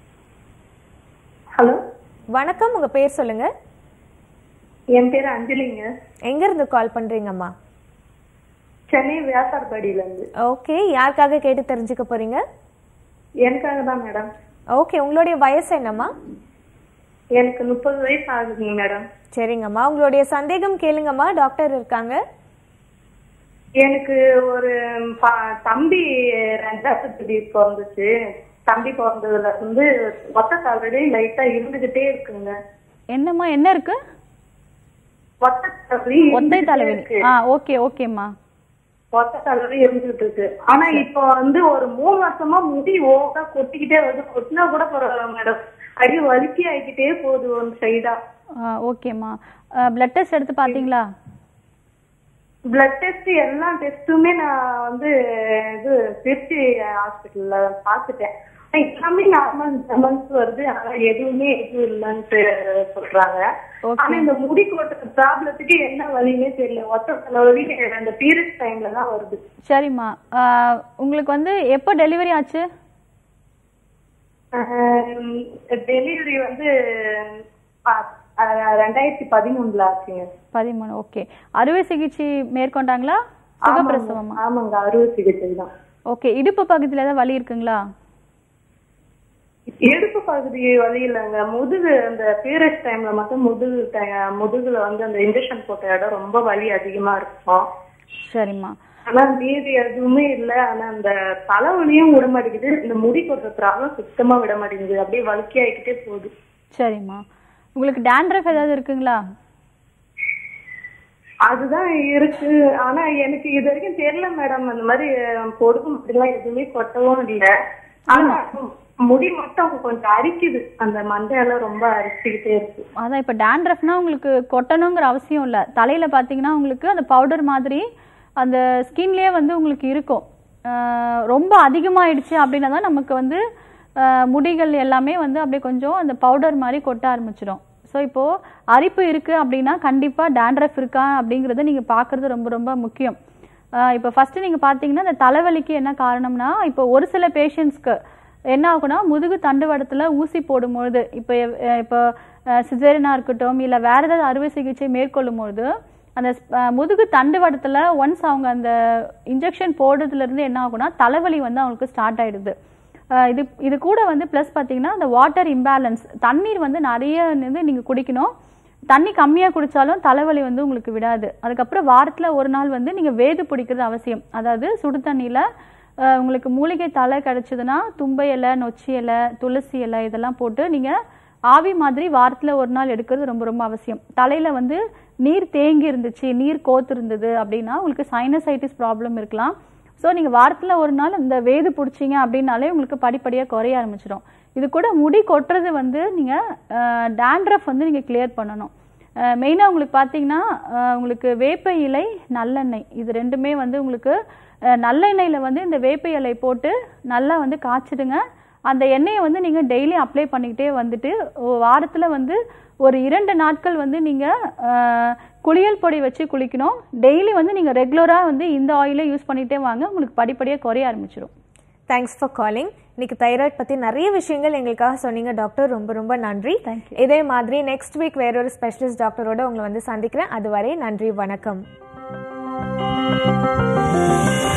ஹலோ வணக்கம் உங்க பேர் சொல்லுங்க என் பேர் அஞ்சலிங்க எங்க இருந்து கால் பண்றீங்கம்மா சென்னை வியாசார்பாடியில இருந்து ஓகே யாருக்காக கேட்டு தெரிஞ்சுக்க போறீங்க எனக்காக தான் மேடம் ஓகே உங்களுடைய வயசு என்னம்மா எனக்கு முப்பது வயசு ஆகுதுங்க மேடம் சரிங்கம்மா உங்களுடைய சந்தேகம் கேளுங்கம்மா டாக்டர் இருக்காங்க எனக்கு ஒரு ப- தம்பி ரெண்டாவது தேதி பிறந்துச்சு தம்பி பிறந்ததுல இருந்து ஒத்த காலடி லைட்டா இருந்துகிட்டே இருக்குங்க என்னம்மா என்ன இருக்கு ஒத்த தலைவலி ஒத்தை இருந்துகிட்டே தலைவலி இருக்கு. ஆ ஓகே ஓகேம்மா ஒத்த தலைவலி இருந்துகிட்டு இருக்கு ஆனா இப்போ வந்து ஒரு மூணு வருஷமா முடி ஓவரா கொட்டிக்கிட்டே வருது கொட்டினா கூட பரவாயில்ல மேடம் அடி வலிக்கி ஆகிக்கிட்டே போகுது ஒரு சைடா ஆ ஓகேம்மா பிளட் டெஸ்ட் எடுத்து பார்த்தீங்களா பிளட் டெஸ்ட் எல்லா டெஸ்ட்டுமே நான் வந்து இது திருச்சி ஹாஸ்பிட்டல்ல பார்த்துட்டேன் ஆனா எல்லாமே நார்மல் மந்த்ஸ் வருது ஆனா எதுவுமே எதுவும் இல்லைன்ட்டு சொல்றாங்க ஆனா இந்த முடி கொட்டுற ப்ராப்ளத்துக்கு என்ன வழின்னே தெரியல ஒத்த தலைவலி அந்த பீரியட்ஸ் டைம்ல தான் வருது சரிம்மா ஆ, உங்களுக்கு வந்து எப்போ டெலிவரி ஆச்சு டெலிவரி வந்து ஆ- ஆ, ரெண்டாயிரத்தி பதினொன்றுல ஆச்சுங்க பதிமூணு ஓகே அறுவை சிகிச்சை மேற்கொண்டாங்களா சுகப்பிரசவமா ஆமாங்க அறுவை சிகிச்சை தான் ஓகே இடுப்பு பகுதியில் ஏதாவது வலி இருக்குங்களா இடுப்பு பகுதி வலி இல்லைங்க முதுகு அந்த பீரியட்ஸ் டைம்ல மட்டும் முதுகு ti- முதுகுல வந்து அந்த இன்ஜெக்ஷன் போட்ட இடம் ரொம்ப வலி அதிகமா இருக்கும் சரிம்மா ஆனா மீதி எதுவுமே இல்ல ஆனா அந்த தலைவலியும் விட மாட்டேங்குது இந்த முடி கொட்டுற ப்ராப்ளம் சுத்தமா விட மாட்டேங்குது அப்படியே வலிக்கி ஆயிக்கிட்டே போகுது சரிம்மா உங்களுக்கு டேண்ட்ரஃப் ஏதாவது இருக்குங்களா அதுதான் இருக்கு ஆனா எனக்கு இது வரைக்கும் தெரியல மேடம் அந்த மாதிரி பொடுகு மாதிரிலாம் எதுவுமே கொட்டவும் இல்ல ஆனா முடி மட்டும் கொஞ்சம் அரிக்குது அந்த மண்டையெல்லாம் ரொம்ப அரிச்சுக்கிட்டே இருக்கு அதான் இப்போ டேண்ட்ரஃப்னா உங்களுக்கு கொட்டணுங்கிற அவசியம் இல்லை தலையில் பார்த்தீங்கன்னா உங்களுக்கு அந்த பவுடர் மாதிரி அந்த ஸ்கின்லேயே வந்து உங்களுக்கு இருக்கும் அஹ் ரொம்ப அதிகமாயிடுச்சு அப்படின்னா தான் நமக்கு வந்து அஹ் முடிகள் எல்லாமே வந்து அப்படியே கொஞ்சம் அந்த பவுடர் மாதிரி கொட்ட ஆரம்பிச்சிடும் ஸோ இப்போது அரிப்பு இருக்குது அப்படின்னா கண்டிப்பாக டேண்ட்ரஃப் இருக்கா அப்படிங்கிறத நீங்கள் பார்க்குறது ரொம்ப ரொம்ப முக்கியம் அஹ் இப்போ ஃபஸ்ட்டு நீங்கள் பார்த்தீங்கன்னா இந்த தலைவலிக்கு என்ன காரணம்னா இப்போ ஒரு சில பேஷண்ட்ஸ்க்கு என்ன ஆகும்னா முதுகு தண்டுவடத்தில் ஊசி போடும்பொழுது இப்போ எவ்- அஹ் இப்போ சிசேரியனாக இருக்கட்டும் இல்லை வேற ஏதாவது அறுவை சிகிச்சை மேற்கொள்ளும் பொழுது அந்த ஸ்- அஹ் முதுகு தண்டுவடத்தில் ஒன்ஸ் அவங்க அந்த இன்ஜெக்ஷன் போடுறதுலேருந்து என்ன ஆகும்னா தலைவலி வந்து அவங்களுக்கு ஸ்டார்ட் ஆயிடுது அஹ் இது இது கூட வந்து ப்ளஸ் பார்த்தீங்கன்னா அந்த வாட்டர் இம்பேலன்ஸ் தண்ணீர் வந்து நிறைய வந்து நீங்கள் குடிக்கணும் தண்ணி கம்மியாக குடித்தாலும் தலைவலி வந்து உங்களுக்கு விடாது அதுக்கப்புறம் வாரத்தில் ஒரு நாள் வந்து நீங்கள் வேது பிடிக்கிறது அவசியம் அதாவது சுடு தண்ணியில் அஹ் உங்களுக்கு மூலிகை தலை கிடைச்சதுன்னா தும்பை இலை நொச்சி இலை துளசி இலை இதெல்லாம் போட்டு நீங்கள் ஆவி மாதிரி வாரத்தில் ஒரு நாள் எடுக்கிறது ரொம்ப ரொம்ப அவசியம் தலையில் வந்து நீர் தேங்கி இருந்துச்சு நீர் கோத்து இருந்தது அப்படின்னா உங்களுக்கு சைனசைட்டிஸ் ப்ராப்ளம் இருக்கலாம் ஸோ நீங்கள் வாரத்தில் ஒரு நாள் இந்த வேது பிடிச்சிங்க அப்படின்னாலே உங்களுக்கு படிப்படியாக குறைய ஆரம்பிச்சிடும் இது கூட முடி கொட்டுறது வந்து நீங்கள் டேண்ட்ரஃப் வந்து நீங்கள் கிளியர் பண்ணணும் மெயினாக உங்களுக்கு பார்த்தீங்கன்னா அஹ், உங்களுக்கு வேப்ப இலை நல்லெண்ணெய் இது ரெண்டுமே வந்து உங்களுக்கு அஹ், நல்லெண்ணெயில் வந்து இந்த வேப்ப இலை போட்டு நல்லா வந்து காய்ச்சிடுங்க அந்த எண்ணெயை வந்து நீங்கள் டெய்லி அப்ளை பண்ணிக்கிட்டே வந்துட்டு வாரத்தில் வந்து ஒரு இரண்டு நாட்கள் வந்து நீங்கள் குளியல் பொடி வச்சு குளிக்கணும் டெய்லி வந்து நீங்கள் ரெகுலராக வந்து இந்த ஆயிலை யூஸ் பண்ணிகிட்டே வாங்க உங்களுக்கு படிப்படியாக குறைய ஆரம்பிச்சிடும் தேங்க்ஸ் ஃபார் காலிங் இன்னைக்கு தைராய்டு பற்றி நிறைய விஷயங்கள் எங்களுக்காக சொன்னீங்க டாக்டர் ரொம்ப ரொம்ப நன்றி Thank you. இதே மாதிரி நெக்ஸ்ட் வீக் வேறொரு ஸ்பெஷலிஸ்ட் டாக்டரோட உங்களை வந்து சந்திக்கிறேன் அதுவரை நன்றி வணக்கம்